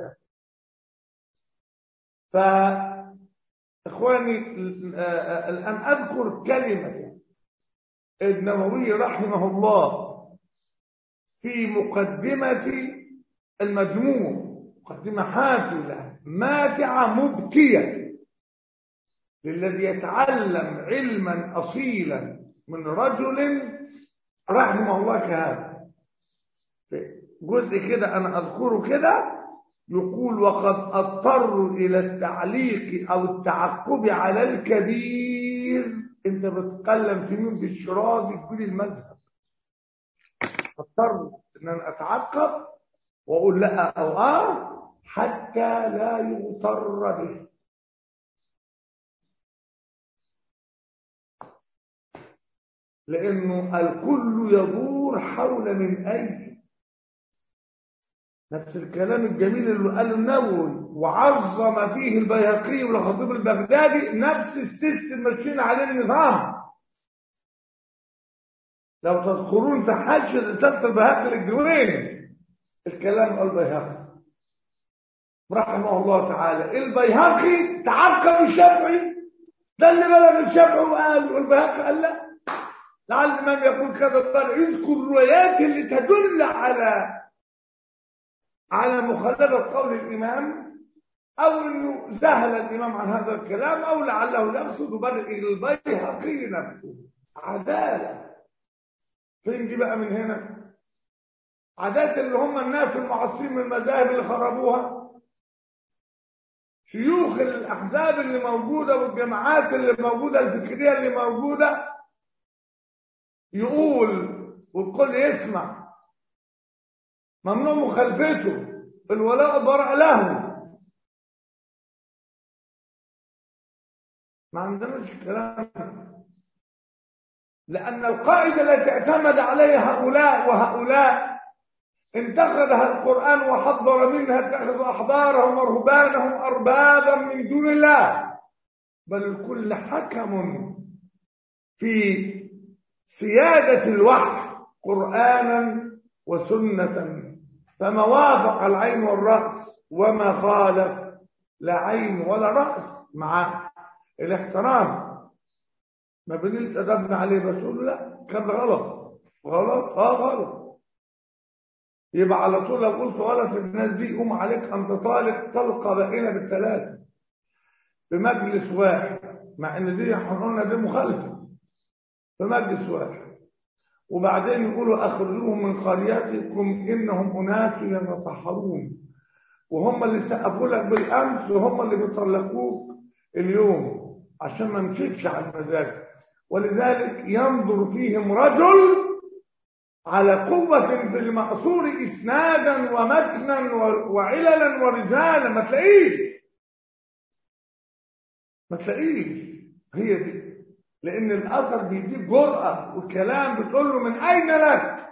فإخواني الآن أذكر كلمة النووي رحمه الله في مقدمة المجموع مقدمة حافلة ماتعة مبكية للذي يتعلم علما أصيلا من رجل رحمه الله كهذا جزء كده أنا أذكره كده يقول وقد اضطروا إلى التعليق أو التعقب على الكبير أنت بتتكلم في مين في الشرازي كبير المذهب اضطر ان انا اتعقب واقول لا او اه حتى لا يغتر به لانه الكل يدور حول من اي نفس الكلام الجميل اللي قاله النووي وعظم فيه البيهقي والخطيب البغدادي نفس السيستم ماشيين عليه النظام لو تذكرون في حج رسالة البيهقي للجويني الكلام البيهقي رحمه الله تعالى البيهقي تعقب الشافعي ده اللي بلغ الشافعي وقال والبيهقي قال لا لعل الإمام يقول كذا قال يذكر الروايات اللي تدل على على مخالفة قول الإمام أو أنه زهل الإمام عن هذا الكلام أو لعله يقصد برء البيهقي نفسه عدالة فين دي بقى من هنا عادات اللي هم الناس المعصين من المذاهب اللي خربوها شيوخ الأحزاب اللي موجودة والجماعات اللي موجودة الفكرية اللي موجودة يقول والكل يسمع ممنوع مخالفته الولاء براء له ما عندناش الكلام لأن القاعدة التي اعتمد عليها هؤلاء وهؤلاء انتخذها القرآن وحضر منها اتخذوا أحبارهم ورهبانهم أربابا من دون الله بل الكل حكم في سيادة الوحي قرآنا وسنة فما وافق العين والرأس وما خالف لا عين ولا رأس مع الاحترام ما بنلت أدبنا عليه بس لا كان غلط غلط اه غلط يبقى على طول لو قلت غلط الناس دي قوم عليك انت طالب طلقه باينه بالثلاثه بمجلس واحد مع ان دي حضرنا دي مخالفه بمجلس واحد وبعدين يقولوا اخرجوهم من قريتكم انهم اناس يتطهرون وهم اللي سقفوا لك بالامس وهم اللي بيطلقوك اليوم عشان ما مشيتش على المزاج ولذلك ينظر فيهم رجل على قوة في المأثور إسنادا ومتنا وعللا ورجالا ما تلاقيش ما تلاقيش هي دي لأن الأثر بيديك جرأة والكلام بتقول له من أين لك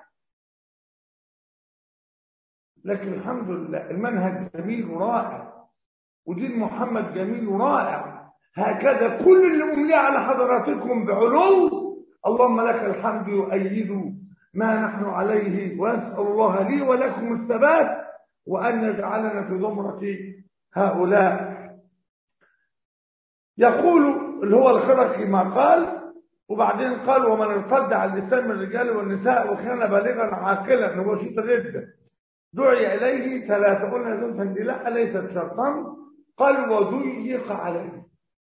لكن الحمد لله المنهج جميل ورائع ودين محمد جميل ورائع هكذا كل اللي أملي على حضراتكم بعلو اللهم لك الحمد يؤيد ما نحن عليه وأسأل الله لي ولكم الثبات وأن يجعلنا في زمرة هؤلاء يقول اللي هو الخرقي ما قال وبعدين قال ومن ارتد على الإسلام من الرجال والنساء وكان بالغا عاقلا هو شيء الردة دعي إليه ثلاثة قلنا أساسا دي لا ليست شرطا قال وضيق عليه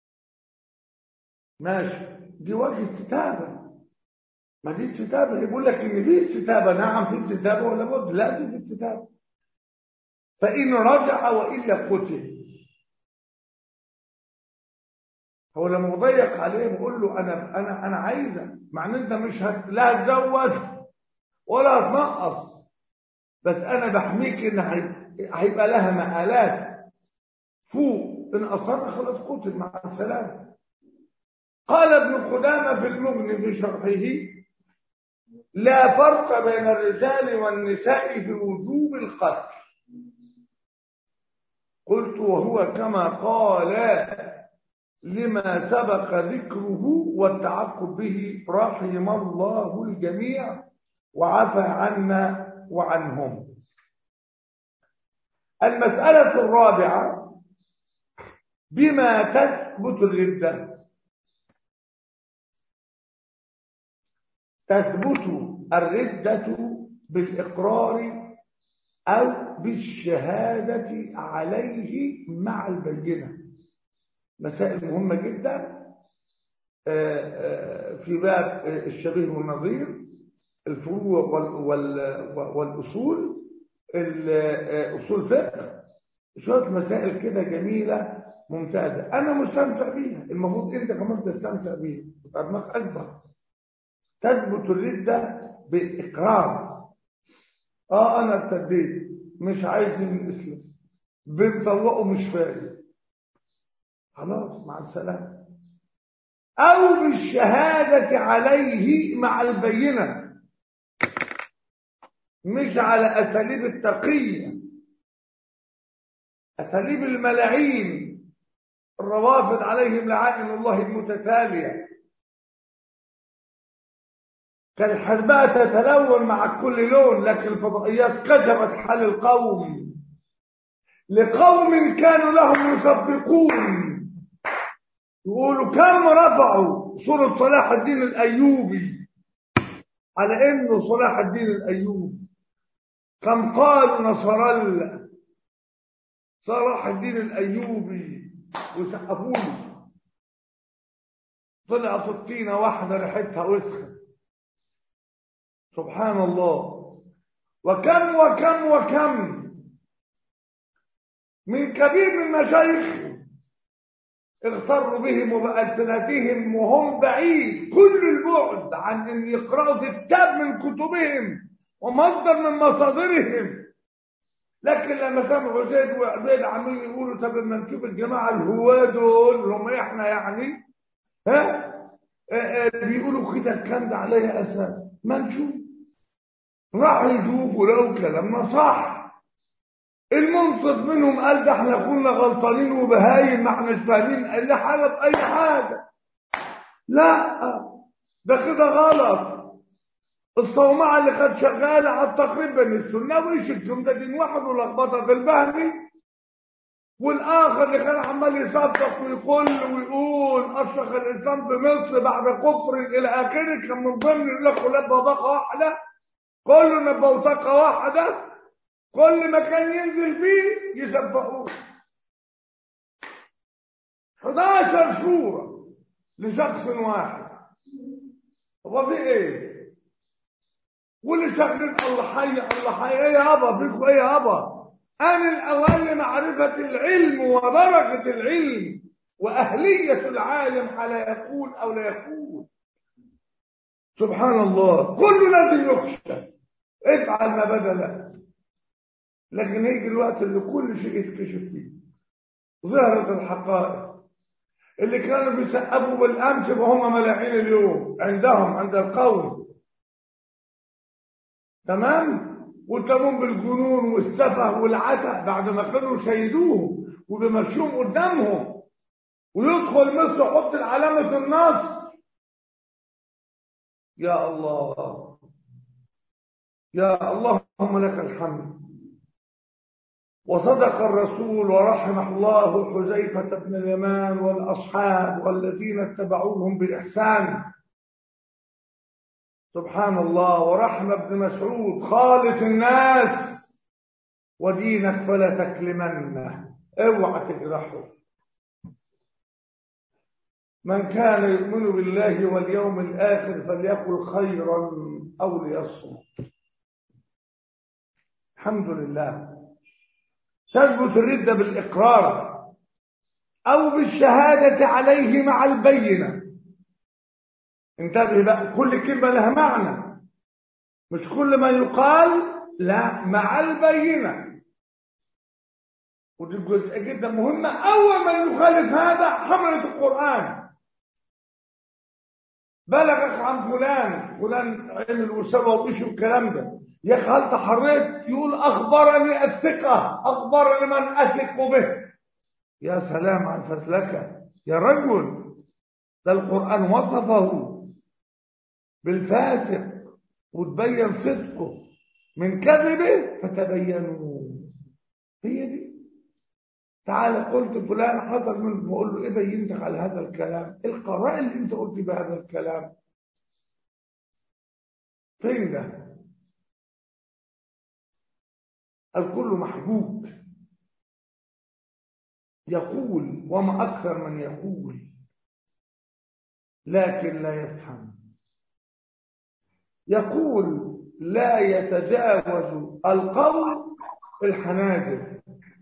ماشي دي وجه استتابة ما دي استتابة يقول لك إن في استتابة نعم في استتابة ولا بد لا دي في استتابة فإن رجع وإلا قتل هو لما ضيق عليه بقول له انا انا انا عايزك مع ان انت مش هت... لا هتزود ولا هتنقص بس انا بحميك ان هيبقى لها مآلات فوق ان اصر خلاص قتل مع السلامه قال ابن قدامه في المغني في شرحه لا فرق بين الرجال والنساء في وجوب القتل قلت وهو كما قال لما سبق ذكره والتعقب به رحم الله الجميع وعفى عنا وعنهم المسألة الرابعة بما تثبت الردة تثبت الردة بالإقرار أو بالشهادة عليه مع البينة مسائل مهمة جدا في باب الشبيه والنظير الفروع والأصول أصول فقه شوية مسائل كده جميلة ممتازة أنا مستمتع بيها المفروض أنت كمان تستمتع بيها تبقى دماغك أكبر تثبت الردة بالإقرار آه أنا ارتديت مش عايز من الإسلام بنفوقه مش فاهم خلاص مع السلامة أو بالشهادة عليه مع البينة مش على أساليب التقية أساليب الملاعين الروافض عليهم لعائن الله المتتالية كالحرباء تتلون مع كل لون لكن الفضائيات كتبت حال القوم لقوم كانوا لهم يصفقون يقولوا كم رفعوا صورة صلاح الدين الأيوبي على إنه صلاح الدين الأيوبي كم قالوا نصر الله صلاح الدين الأيوبي وسقفوا له طلعت الطينة واحدة ريحتها وسخة سبحان الله وكم وكم وكم من كبير من مشايخ اغتروا بهم وبألسنتهم وهم بعيد كل البعد عن ان يقرأوا كتاب من كتبهم ومصدر من مصادرهم لكن لما سمعوا زيد وعبيد عمالين يقولوا طب لما نشوف الجماعه الهواه دول هم احنا يعني ها بيقولوا كده الكلام ده عليا اساس ما نشوف راحوا يشوفوا لقوا كلامنا صح المنصف منهم قال ده احنا كنا غلطانين وبهايم ما احناش فاهمين اي حاجه باي حاجه لا ده كده غلط الصومعه اللي كانت شغاله على التقريب بين السنه وش الجمله دين واحد ولخبطه في البهمي والاخر اللي كان عمال يصفق ويقول ويقول اشرق الاسلام في مصر بعد كفر الى اخره كان من ضمن يقول لك ولاد بطاقه واحده كله نبقى بطاقه واحده كل مكان ينزل فيه يسبقوه 11 صوره لشخص واحد هو في ايه واللي شغالين الله حي الله حي ايه يابا فيكم ايه يابا أنا الأول معرفة العلم ودرجة العلم وأهلية العالم على يقول أو لا يقول سبحان الله كله لازم يكشف افعل ما بدا لك لكن هيجي الوقت اللي كل شيء يتكشف فيه ظهرت الحقائق اللي كانوا بيسقفوا بالامس وهم ملاعين اليوم عندهم عند القوم تمام وتمون بالجنون والسفه والعتا بعد ما كانوا شيدوهم وبيمشوهم قدامهم ويدخل مصر يحط علامة النصر يا الله يا اللهم لك الحمد وصدق الرسول ورحمه الله حذيفة بن اليمان والأصحاب والذين اتبعوهم بإحسان سبحان الله ورحم ابن مسعود خالط الناس ودينك فلا تكلمنه اوعى تجرحه من كان يؤمن بالله واليوم الآخر فليقل خيرا أو ليصمت الحمد لله تثبت الردة بالإقرار أو بالشهادة عليه مع البينة انتبه بقى كل كلمة لها معنى مش كل ما يقال لا مع البينة ودي جزء جدا مهمة أول من يخالف هذا حملة القرآن بلغك عن فلان فلان عمل وسوى وإيش الكلام ده يا أخي هل تحريت يقول أخبرني الثقة أخبرني من أثق به يا سلام على الفسلكة يا رجل ده القرآن وصفه بالفاسق وتبين صدقه من كذبه فتبينوا هي دي تعالى قلت فلان حصل منك بقول له ايه بينتك على هذا الكلام القراء اللي انت قلت بهذا الكلام فين ده الكل محبوب يقول وما اكثر من يقول لكن لا يفهم يقول لا يتجاوز القول الحناجر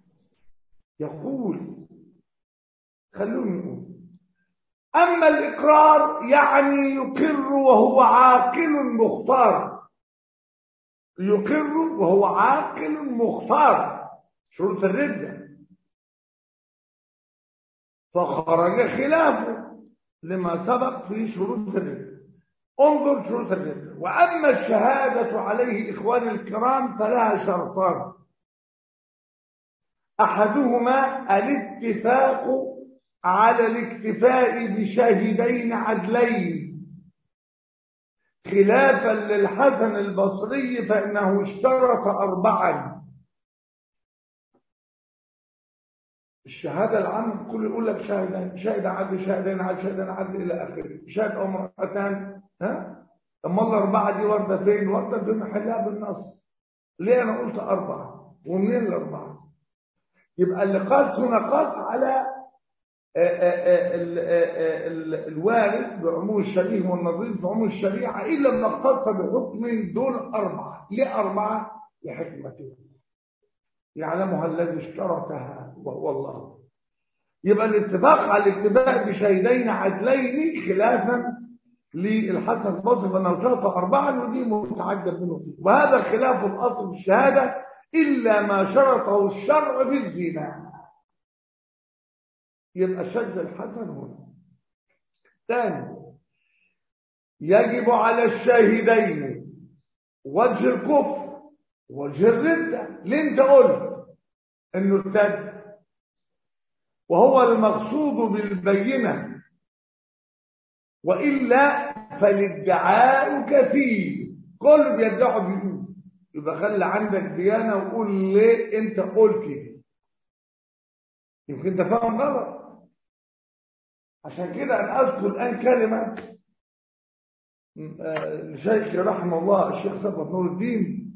يقول خلوني نقول أما الإقرار يعني يقر وهو عاقل مختار يقر وهو عاقل مختار شروط الردة فخرج خلافه لما سبق في شروط الردة انظر شروط الردة وأما الشهادة عليه إخواني الكرام فلها شرطان أحدهما الاتفاق على الاكتفاء بشاهدين عدلين خلافا للحسن البصري فإنه اشترط أربعا الشهادة العامة كل يقول لك شاهدين شاهد عدل شاهدين عدل شاهدين عدل إلى آخره شاهد أو امرأتان ها أما الأربعة دي واردة فين؟ واردة في محلها بالنص ليه أنا قلت أربعة ومنين الأربعة؟ يبقى اللي قاس هنا قاس على الوارد بعموم الشبيه والنظير في عموم الشريعة إلا ما اختص بحكم دول أربعة ليه أربعة؟ لحكمته يعلمها الذي اشترطها وهو الله يبقى الاتفاق على الاتفاق بشهدين عدلين خلافا للحسن البصري فانه شرط اربعا ودي متعجب منه فيه وهذا خلاف الاصل في الشهاده الا ما شرطه الشرع في الزنا يبقى الشذ الحسن هنا ثاني يجب على الشاهدين وجه الكفر وجه الردة ليه انت قلت انه ارتد وهو المقصود بالبينة وإلا فالادعاء كثير كل بيدعوا بيقول يبقى خلي عندك ديانة وقول ليه انت قلت دي يمكن ده فاهم غلط عشان كده انا اذكر الان كلمه لشيخي رحمه الله الشيخ صفوت نور الدين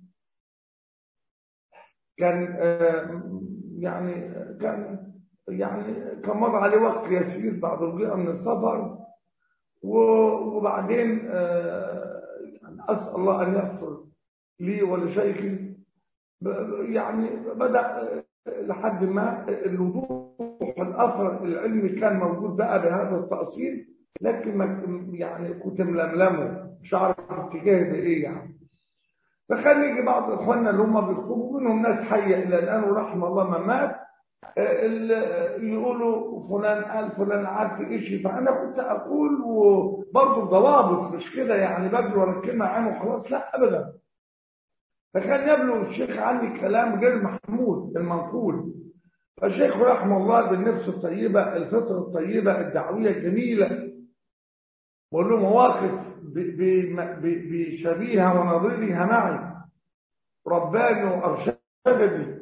كان يعني كان يعني كان مضى عليه وقت يسير بعد رجوعه من السفر وبعدين يعني اسال الله ان يغفر لي ولشيخي يعني بدا لحد ما الوضوح الاثر العلمي كان موجود بقى بهذا التاصيل لكن ما يعني كنت ململمه مش عارف اتجاهي بايه يعني فخلي يجي بعض اخواننا اللي هم بيخطبوا منهم ناس حيه الى الان ورحم الله ما مات اللي يقولوا فلان قال فلان عارف ايش فانا كنت اقول وبرضه ضوابط مش كده يعني بجري ورا الكلمه عام وخلاص لا ابدا فكان يبلغ الشيخ عني كلام غير محمود المنقول فالشيخ رحمه الله بالنفس الطيبه الفطره الطيبه الدعويه الجميله بقول له مواقف بشبيهه ونظيرها معي رباني وارشدني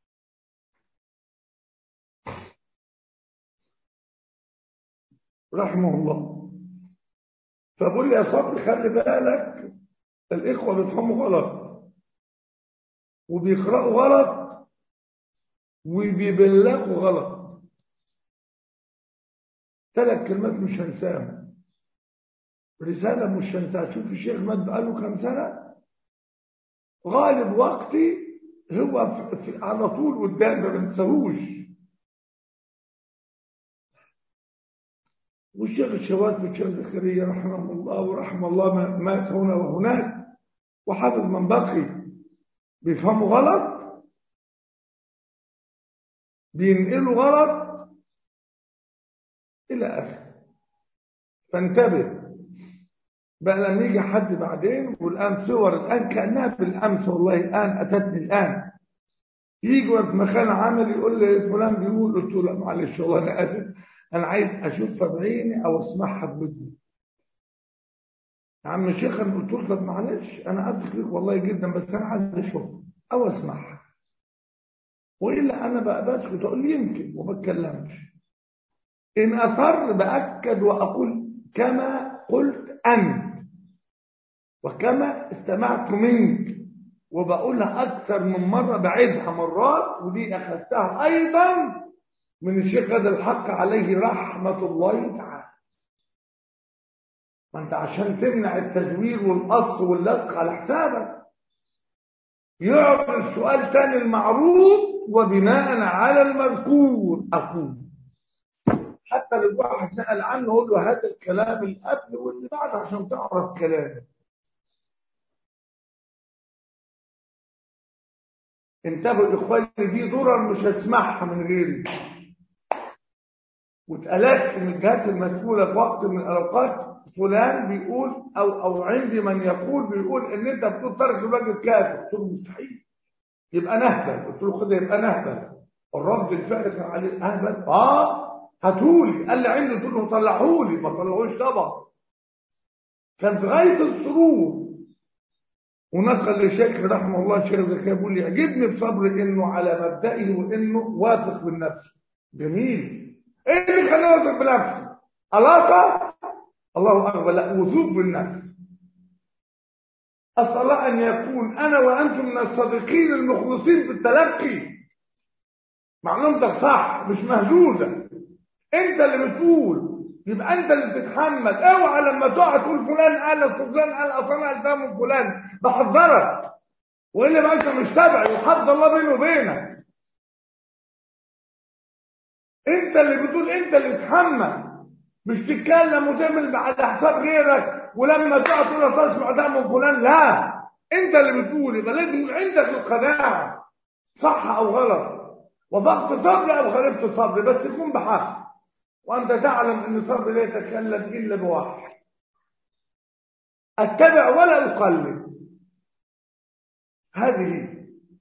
رحمه الله فبقول لي يا صبري خلي بالك الاخوه بيفهموا غلط وبيقرأوا غلط وبيبلغوا غلط ثلاث كلمات مش هنساهم رسالة مش هنساها شوف الشيخ مات بقاله كام سنة غالب وقتي هو في في على طول قدام ما بنساهوش والشيخ الشوات في الشيخ زكريا رحمه الله ورحمه الله مات هنا وهناك وحافظ من بقي بيفهموا غلط بينقلوا غلط إلى آخره فانتبه بقى لما يجي حد بعدين والآن صور الآن كأنها بالأمس والله الآن أتتني الآن يجي وقت مكان عمل يقول لي فلان بيقول قلت له لا معلش والله أنا آسف أنا عايز أشوفها بعيني أو أسمعها بودني يا عم الشيخ انا قلت له طب معلش انا اثق فيك والله جدا بس انا عايز اشوفها او اسمعها والا انا بقى بسكت اقول يمكن وما بتكلمش ان اثر باكد واقول كما قلت انت وكما استمعت منك وبقولها اكثر من مره بعيدها مرات ودي اخذتها ايضا من الشيخ هذا الحق عليه رحمه الله تعالى ما انت عشان تمنع التزوير والقص واللصق على حسابك يعرض السؤال تاني المعروض وبناء على المذكور اقول حتى لو واحد نقل عنه يقول له هذا الكلام اللي قبل واللي بعد عشان تعرف كلامه انتبهوا اخواني دي ضرر مش هسمعها من غيري واتقالت من الجهات المسؤوله في وقت من الاوقات فلان بيقول او او عندي من يقول بيقول ان انت بتقول ترك الراجل كافر قلت له مستحيل يبقى نهبل قلت له خد يبقى نهبل الرد الفعل كان عليه اهبل اه هاتولي قال لي عندي قلت له طلعهولي ما طلعوش طبعا كان في غايه السرور ونقل للشيخ رحمه الله الشيخ زكريا بيقول لي يعجبني بصبر انه على مبدئه وانه واثق بالنفس جميل ايه اللي خلاني واثق بنفسي؟ علاقه الله أكبر لا وثوق بالنفس أسأل الله أن يكون أنا وأنتم من الصادقين المخلصين في التلقي معلومتك صح مش مهزوزة أنت اللي بتقول يبقى أنت اللي بتتحمل اوعى لما تقع تقول فلان قال أصل فلان قال أصل أنا قال من فلان بحذرك وإلا بقى أنت مش تبعي وحد الله بيني وبينك أنت اللي بتقول أنت اللي بتتحمل مش تتكلم وتعمل على حساب غيرك ولما تقع تقول تسمع ده من فلان لا انت اللي بتقول يبقى لازم عندك القناعه صح او غلط وضغط صبري او خالفت صبري بس يكون بحق وانت تعلم ان صبري لا يتكلم الا بوحي اتبع ولا اقلد هذه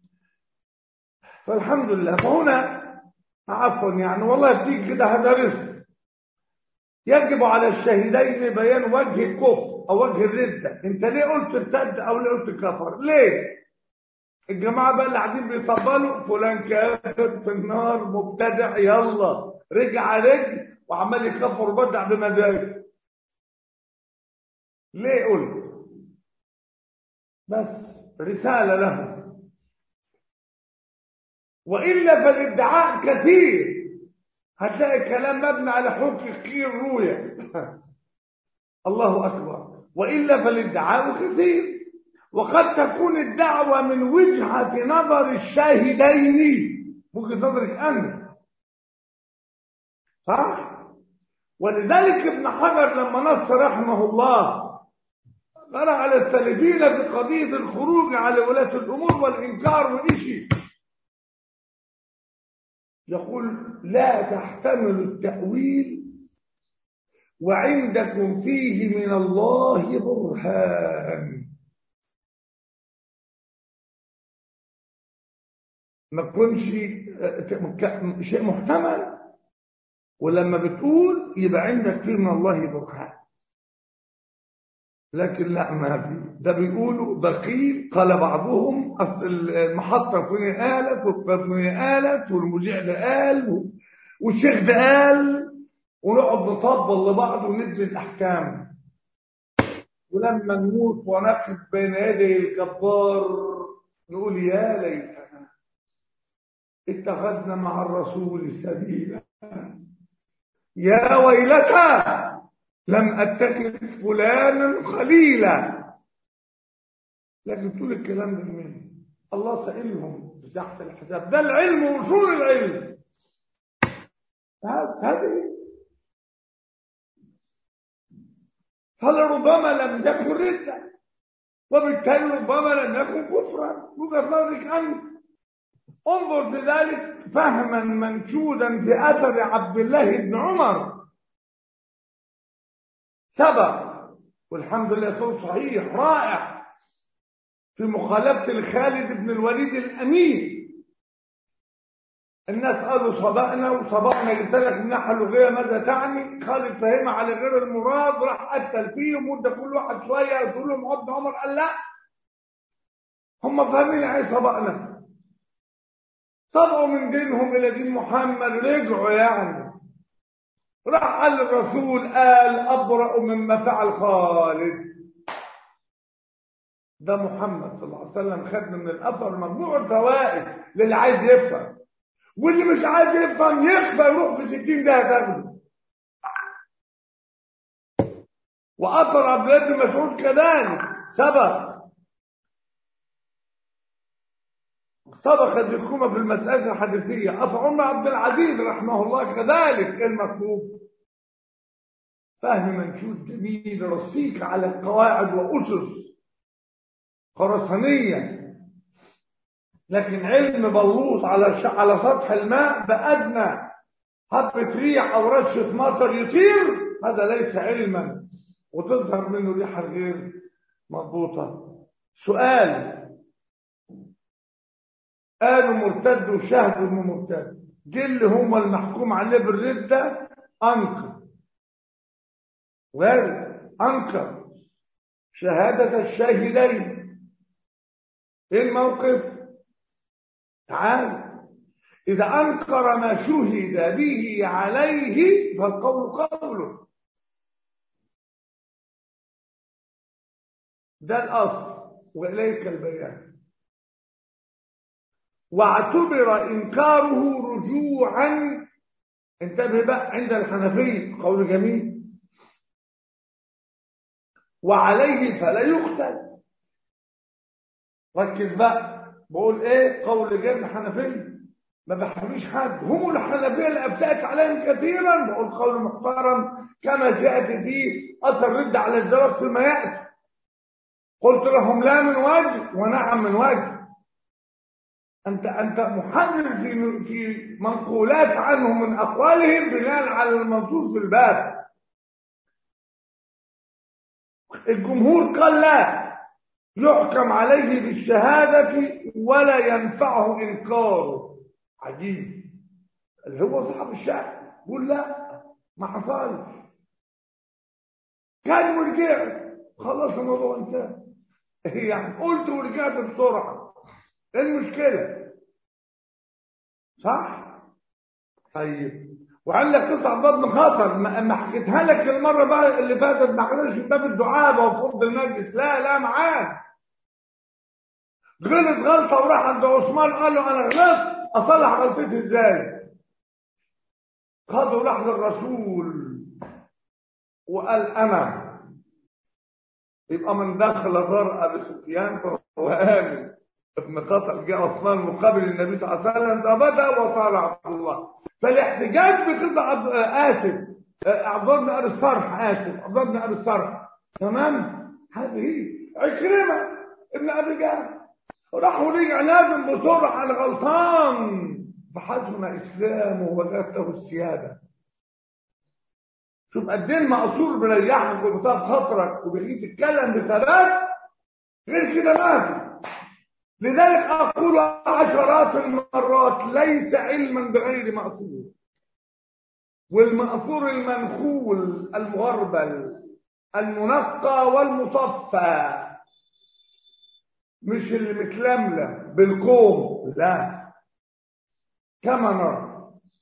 فالحمد لله فهنا عفوا يعني والله بتيجي كده هذا رزق يجب على الشهيدين بيان وجه الكفر او وجه الردة انت ليه قلت ارتد او ليه قلت كفر ليه الجماعة بقى اللي قاعدين بيطبلوا فلان كافر في النار مبتدع يلا رجع رجل وعمال يكفر وبدع بمزاجه ليه قلت بس رسالة له وإلا فالادعاء كثير هتلاقي كلام مبني على حكم كثير روية الله أكبر وإلا فالادعاء كثير وقد تكون الدعوة من وجهة نظر الشاهدين وجهة نظرك أنت صح؟ ولذلك ابن حجر لما نص رحمه الله قرأ على السلفين في قضية الخروج على ولاة الأمور والإنكار وإشي يقول لا تحتمل التأويل وعندكم فيه من الله برهان ما تكونش شيء محتمل ولما بتقول يبقى عندك فيه من الله برهان لكن لا ما في ده بيقولوا بخيل قال بعضهم اصل المحطه فين قالت والقناه قالت والمذيع ده قال والشيخ ده قال ونقعد نطبل لبعض وندي الاحكام ولما نموت ونقف بين يدي الجبار نقول يا ليتنا اتخذنا مع الرسول سبيلا يا ويلتى لم اتخذ فلانا خليلا لكن تقول الكلام ده لمين الله سائلهم تحت الحساب ده العلم وصول العلم هذه فلربما لم يكن ردة وبالتالي ربما لم يكن كفرا وجهة نظرك أنت انظر في ذلك فهما منشودا في أثر عبد الله بن عمر سبق والحمد لله صوت صحيح رائع في مخالفة الخالد بن الوليد الأمين الناس قالوا سبقنا وسبقنا قلت لك من الناحية اللغية ماذا تعني خالد فهمها على غير المراد راح قتل فيهم وده كل واحد شوية يقول لهم عبد عمر قال لا هم فاهمين ايه سبقنا طبعوا من دينهم إلى دين محمد رجعوا يعني راح قال الرسول قال أبرأ مما فعل خالد ده محمد صلى الله عليه وسلم خدنا من الأثر مجموع الفوائد للي عايز يفهم واللي مش عايز يفهم يخفى يروح في ستين ده تاخده وأثر عبد الله بن مسعود كذلك سبق سبق ذكرهما في المسألة الحديثية أثر عمر عبد العزيز رحمه الله كذلك المطلوب فهم منشود جميل رصيك على القواعد وأسس خرسانية لكن علم بلوط على على سطح الماء بأدنى حبة ريح أو رشة مطر يطير هذا ليس علما وتظهر منه ريحة غير مضبوطة سؤال قالوا مرتد وشهد انه مرتد جه اللي هم المحكوم عليه بالردة أنكر وارد أنكر شهادة الشاهدين ايه الموقف تعال إذا أنكر ما شهد به عليه فالقول قوله ده الأصل وإليك البيان واعتبر إنكاره رجوعا انتبه بقى عند الحنفية قول جميل وعليه فلا يقتل ركز بقى بقول ايه قول غير الحنفية ما بحرمش حد هم الحنفية اللي افتأت عليهم كثيرا بقول قول محترم كما جاءت فيه اثر رد على الزواج فيما يأتي قلت لهم لا من وجه ونعم من وجه انت انت محرر في في منقولات عنهم من اقوالهم بناء على المنصوص في الباب الجمهور قال لا يحكم عليه بالشهادة ولا ينفعه إنكاره عجيب اللي هو صاحب الشهادة يقول لا ما حصلش كان ورجعت خلاص الموضوع انتهى يعني قلت ورجعت بسرعة ايه المشكله صح طيب وعندك قصه عبد الله بن خاطر ما ما حكيتها لك المره بقى اللي فاتت ما حكيتهاش في باب الدعاء وفرض المجلس لا لا معاك غلط غلطه وراح عند عثمان قال له انا غلطت اصلح غلطتي ازاي خده راح للرسول وقال انا يبقى من دخل دار ابي سفيان فهو امن ابن قطر جاء عثمان مقابل النبي صلى الله عليه وسلم ده بدا وصار عبد الله فالاحتجاج بقصه عبد اسف عبد الله بن ابي الصرح اسف عبد الله بن ابي الصرح تمام هذه عكرمه ابن ابي جهل راح ورجع نادم بسرعه على غلطان فحسن اسلامه وجدته السياده شوف قد ايه المقصور بيريحك وبطاب خاطرك وبيخليك تتكلم بثبات غير كده ما في لذلك اقول عشرات المرات ليس علما بغير مأثور والمأثور المنخول المغربل المنقى والمصفى مش اللي متلملم بالكوم لا كما نرى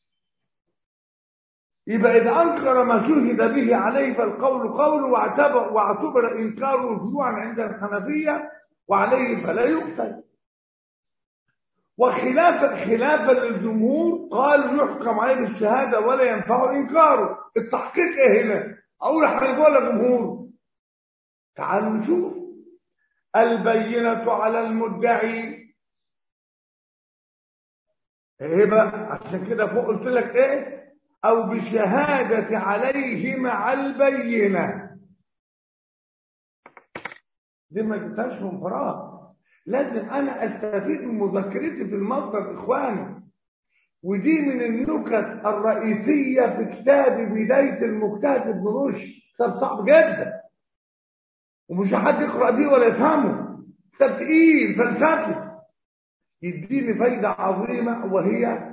يبقى إذا أنكر ما شهد به عليه فالقول قول واعتبر واعتبر إنكاره فروعا عند الحنفية وعليه فلا يقتل وخلافا خلافا للجمهور قالوا يحكم عليه بالشهادة ولا ينفع إنكاره التحقيق إيه هنا أقول حنفية ولا جمهور تعالوا نشوف البينة على المدعي ايه بقى عشان كده فوق قلت لك ايه او بشهادة عليه مع البينة دي ما جبتهاش من فراغ لازم انا استفيد من مذاكرتي في المصدر اخواني ودي من النكت الرئيسية في كتاب بداية المجتهد ابن رشد كتاب صعب جدا ومش حد يقرأ فيه ولا يفهمه كتاب تقيل فلسفي يديني فايدة عظيمة وهي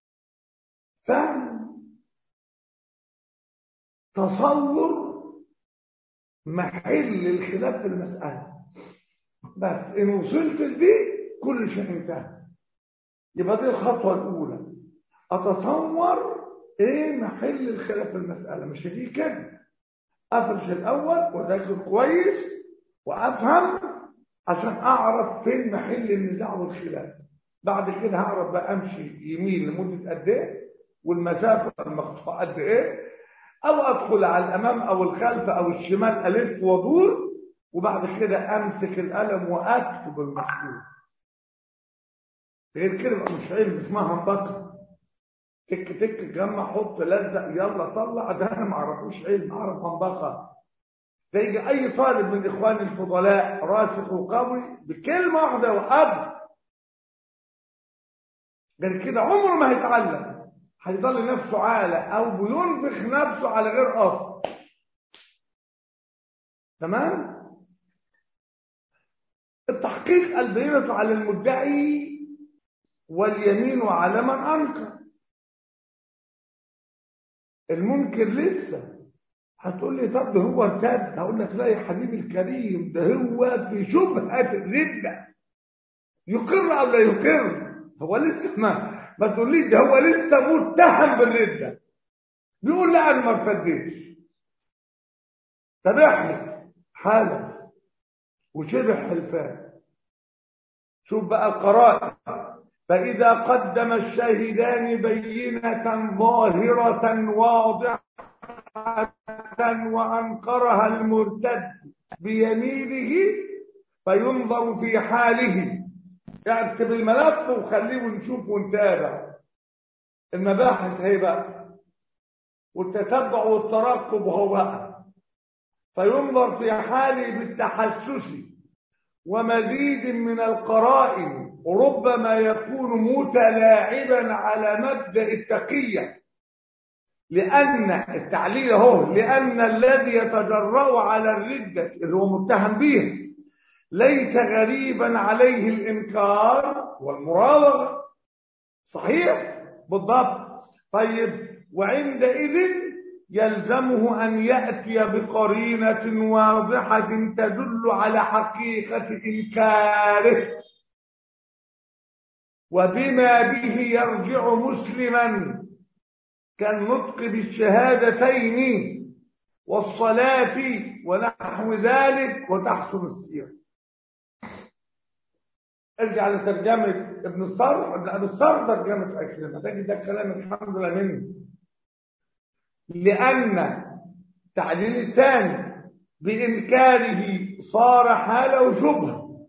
فهم تصور محل الخلاف في المسألة بس إن وصلت لدي كل شيء انتهى يبقى دي الخطوة الأولى أتصور إيه محل الخلاف في المسألة مش هتيجي كده أفرش الأول وأذاكر كويس وأفهم عشان أعرف فين محل النزاع والخلاف بعد كده هعرف بقى أمشي يمين لمدة قد إيه والمسافة المقطوعة قد إيه أو أدخل على الأمام أو الخلف أو الشمال ألف وأدور وبعد كده أمسك القلم وأكتب المسؤول غير كده بقى مش علم اسمها هنبكة تك تك جمع حط لزق يلا طلع ده انا ما اعرفوش علم اعرف هنبكة تيجي اي طالب من اخواني الفضلاء راسخ وقوي بكلمه واحده وحفظ غير كده عمره ما هيتعلم هيظل نفسه عالة او بينفخ نفسه على غير اصل تمام التحقيق البينة على المدعي واليمين على من انكر المنكر لسه هتقول لي طب ده هو ارتد هقول لك لا يا حبيبي الكريم ده هو في شبهة الردة يقر او لا يقر هو لسه ما ما تقوليش ده هو لسه متهم بالردة بيقول لا انا ما ارتديتش طب احلف حالف وشبه حلفان شوف بقى القرائن فإذا قدم الشاهدان بينة ظاهرة واضحة وأنكرها المرتد بيمينه فينظر في حاله اكتب الملف وخليه ونشوف ونتابع المباحث هي بقى والتتبع والترقب هو بقى فينظر في حاله بالتحسس ومزيد من القرائن وربما يكون متلاعبا على مبدا التقيه لان التعليل اهو لان الذي يتجرأ على الرده اللي هو متهم به ليس غريبا عليه الانكار والمراوغه صحيح بالضبط طيب وعندئذ يلزمه ان ياتي بقرينه واضحه تدل على حقيقه انكاره وبما به يرجع مسلما كالنطق بالشهادتين والصلاة ونحو ذلك وتحسن السيرة ارجع لترجمة ابن الصر ابن أبي الصر ترجمة أكرمة تجد ده الكلام الحمد لله منه لأن تعليل الثاني بإنكاره صار حاله شبهة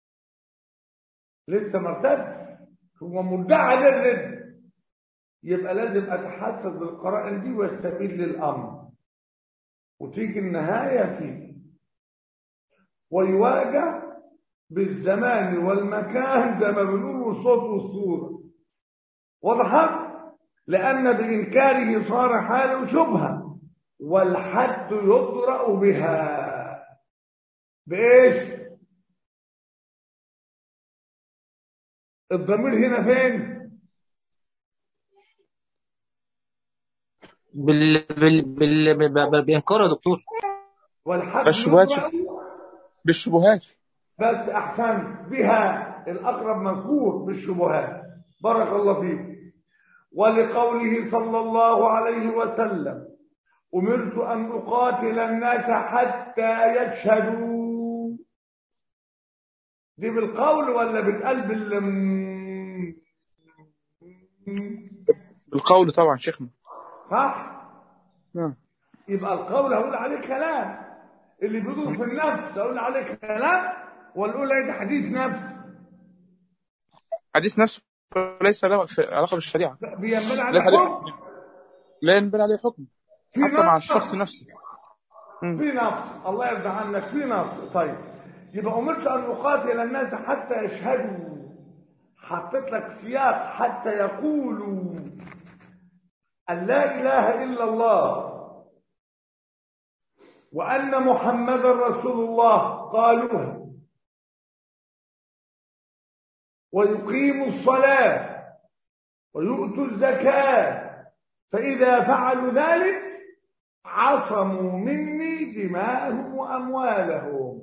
لسه مرتد هو مدعى للرد يبقى لازم أتحسس بالقرائن دي واستفيد للأمر وتيجي النهاية فيه ويواجه بالزمان والمكان زي ما بنقول والصوت والصورة وضحت لأن بإنكاره صار حاله شبهة والحد يطرأ بها بإيش؟ الضمير هنا فين؟ بال بال بال بال- بال- بإنكار يا دكتور والحد بالشبهات يطرأ بالشبهات بس أحسن بها الأقرب مذكور بالشبهات بارك الله فيك ولقوله صلى الله عليه وسلم أمرت أن أقاتل الناس حتى يشهدوا دي بالقول ولا بتقال بال القول طبعا شيخنا صح نعم يبقى القول هقول عليه كلام اللي بيدور في النفس هقول عليه كلام ولا اقول ايه ده حديث نفس حديث نفسه ليس له في علاقة بالشريعة بينبني على ليس عليه حكم لا ينبني عليه حكم في حتى مع نص. الشخص نفسه في نص الله يرضى عنك في نص طيب يبقى امرت ان اقاتل الناس حتى يشهدوا حطيت لك سياق حتى يقولوا ان لا اله الا الله وان محمدا رسول الله قالوها ويقيموا الصلاه ويؤتوا الزكاه فاذا فعلوا ذلك عصموا مني دماءهم وأموالهم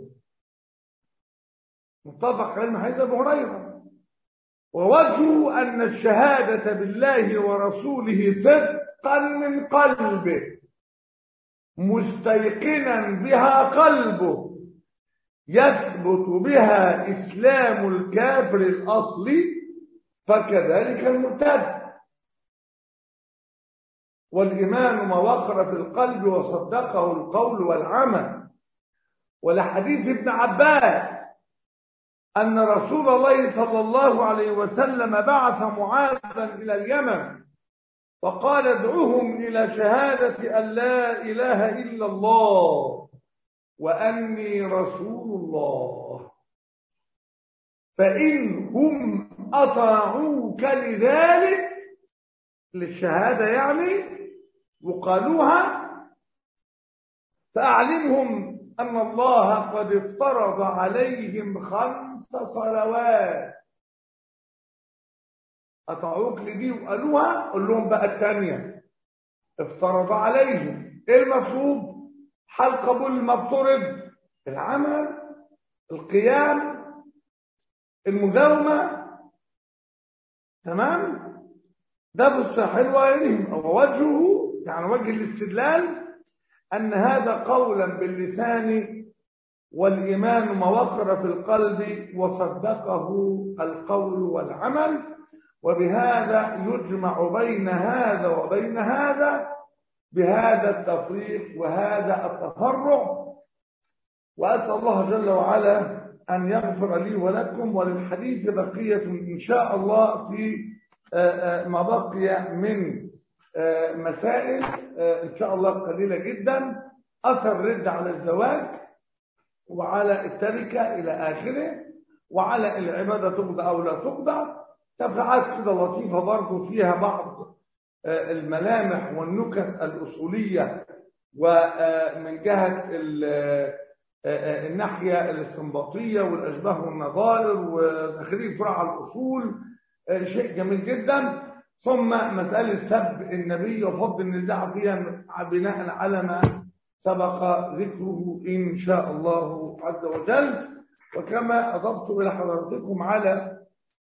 متفق علم حديث أبو هريرة ووجه أن الشهادة بالله ورسوله صدقا من قلبه مستيقنا بها قلبه يثبت بها إسلام الكافر الأصلي فكذلك المرتد والإيمان ما وقر في القلب وصدقه القول والعمل ولحديث ابن عباس أن رسول الله صلى الله عليه وسلم بعث معاذا إلى اليمن وقال ادعوهم إلى شهادة أن لا إله إلا الله وأني رسول الله فإن هم أطاعوك لذلك للشهادة يعني وقالوها فأعلمهم أن الله قد افترض عليهم خمس صلوات أطاعوك لدي وقالوها قول لهم بقى الثانية افترض عليهم ايه المطلوب حال قبول المفترض العمل القيام المداومة تمام ده في الصحيح وغيرهم أو وجهه يعني وجه الاستدلال أن هذا قولا باللسان والإيمان ما وقر في القلب وصدقه القول والعمل وبهذا يجمع بين هذا وبين هذا بهذا التفريق وهذا التفرع وأسأل الله جل وعلا أن يغفر لي ولكم وللحديث بقية إن شاء الله في ما بقي من مسائل إن شاء الله قليلة جدا أثر رد على الزواج وعلى التركة إلى آخره وعلى العبادة تقضى أو لا تقضى تفرعات كده لطيفة برضو فيها بعض الملامح والنكت الأصولية ومن جهة الناحية الاستنباطية والأشباه والنظائر وتخريج فرع الأصول شيء جميل جدا ثم مسألة سب النبي وفضل النزاع فيها بناء على ما سبق ذكره إن شاء الله عز وجل وكما أضفت إلى حضراتكم على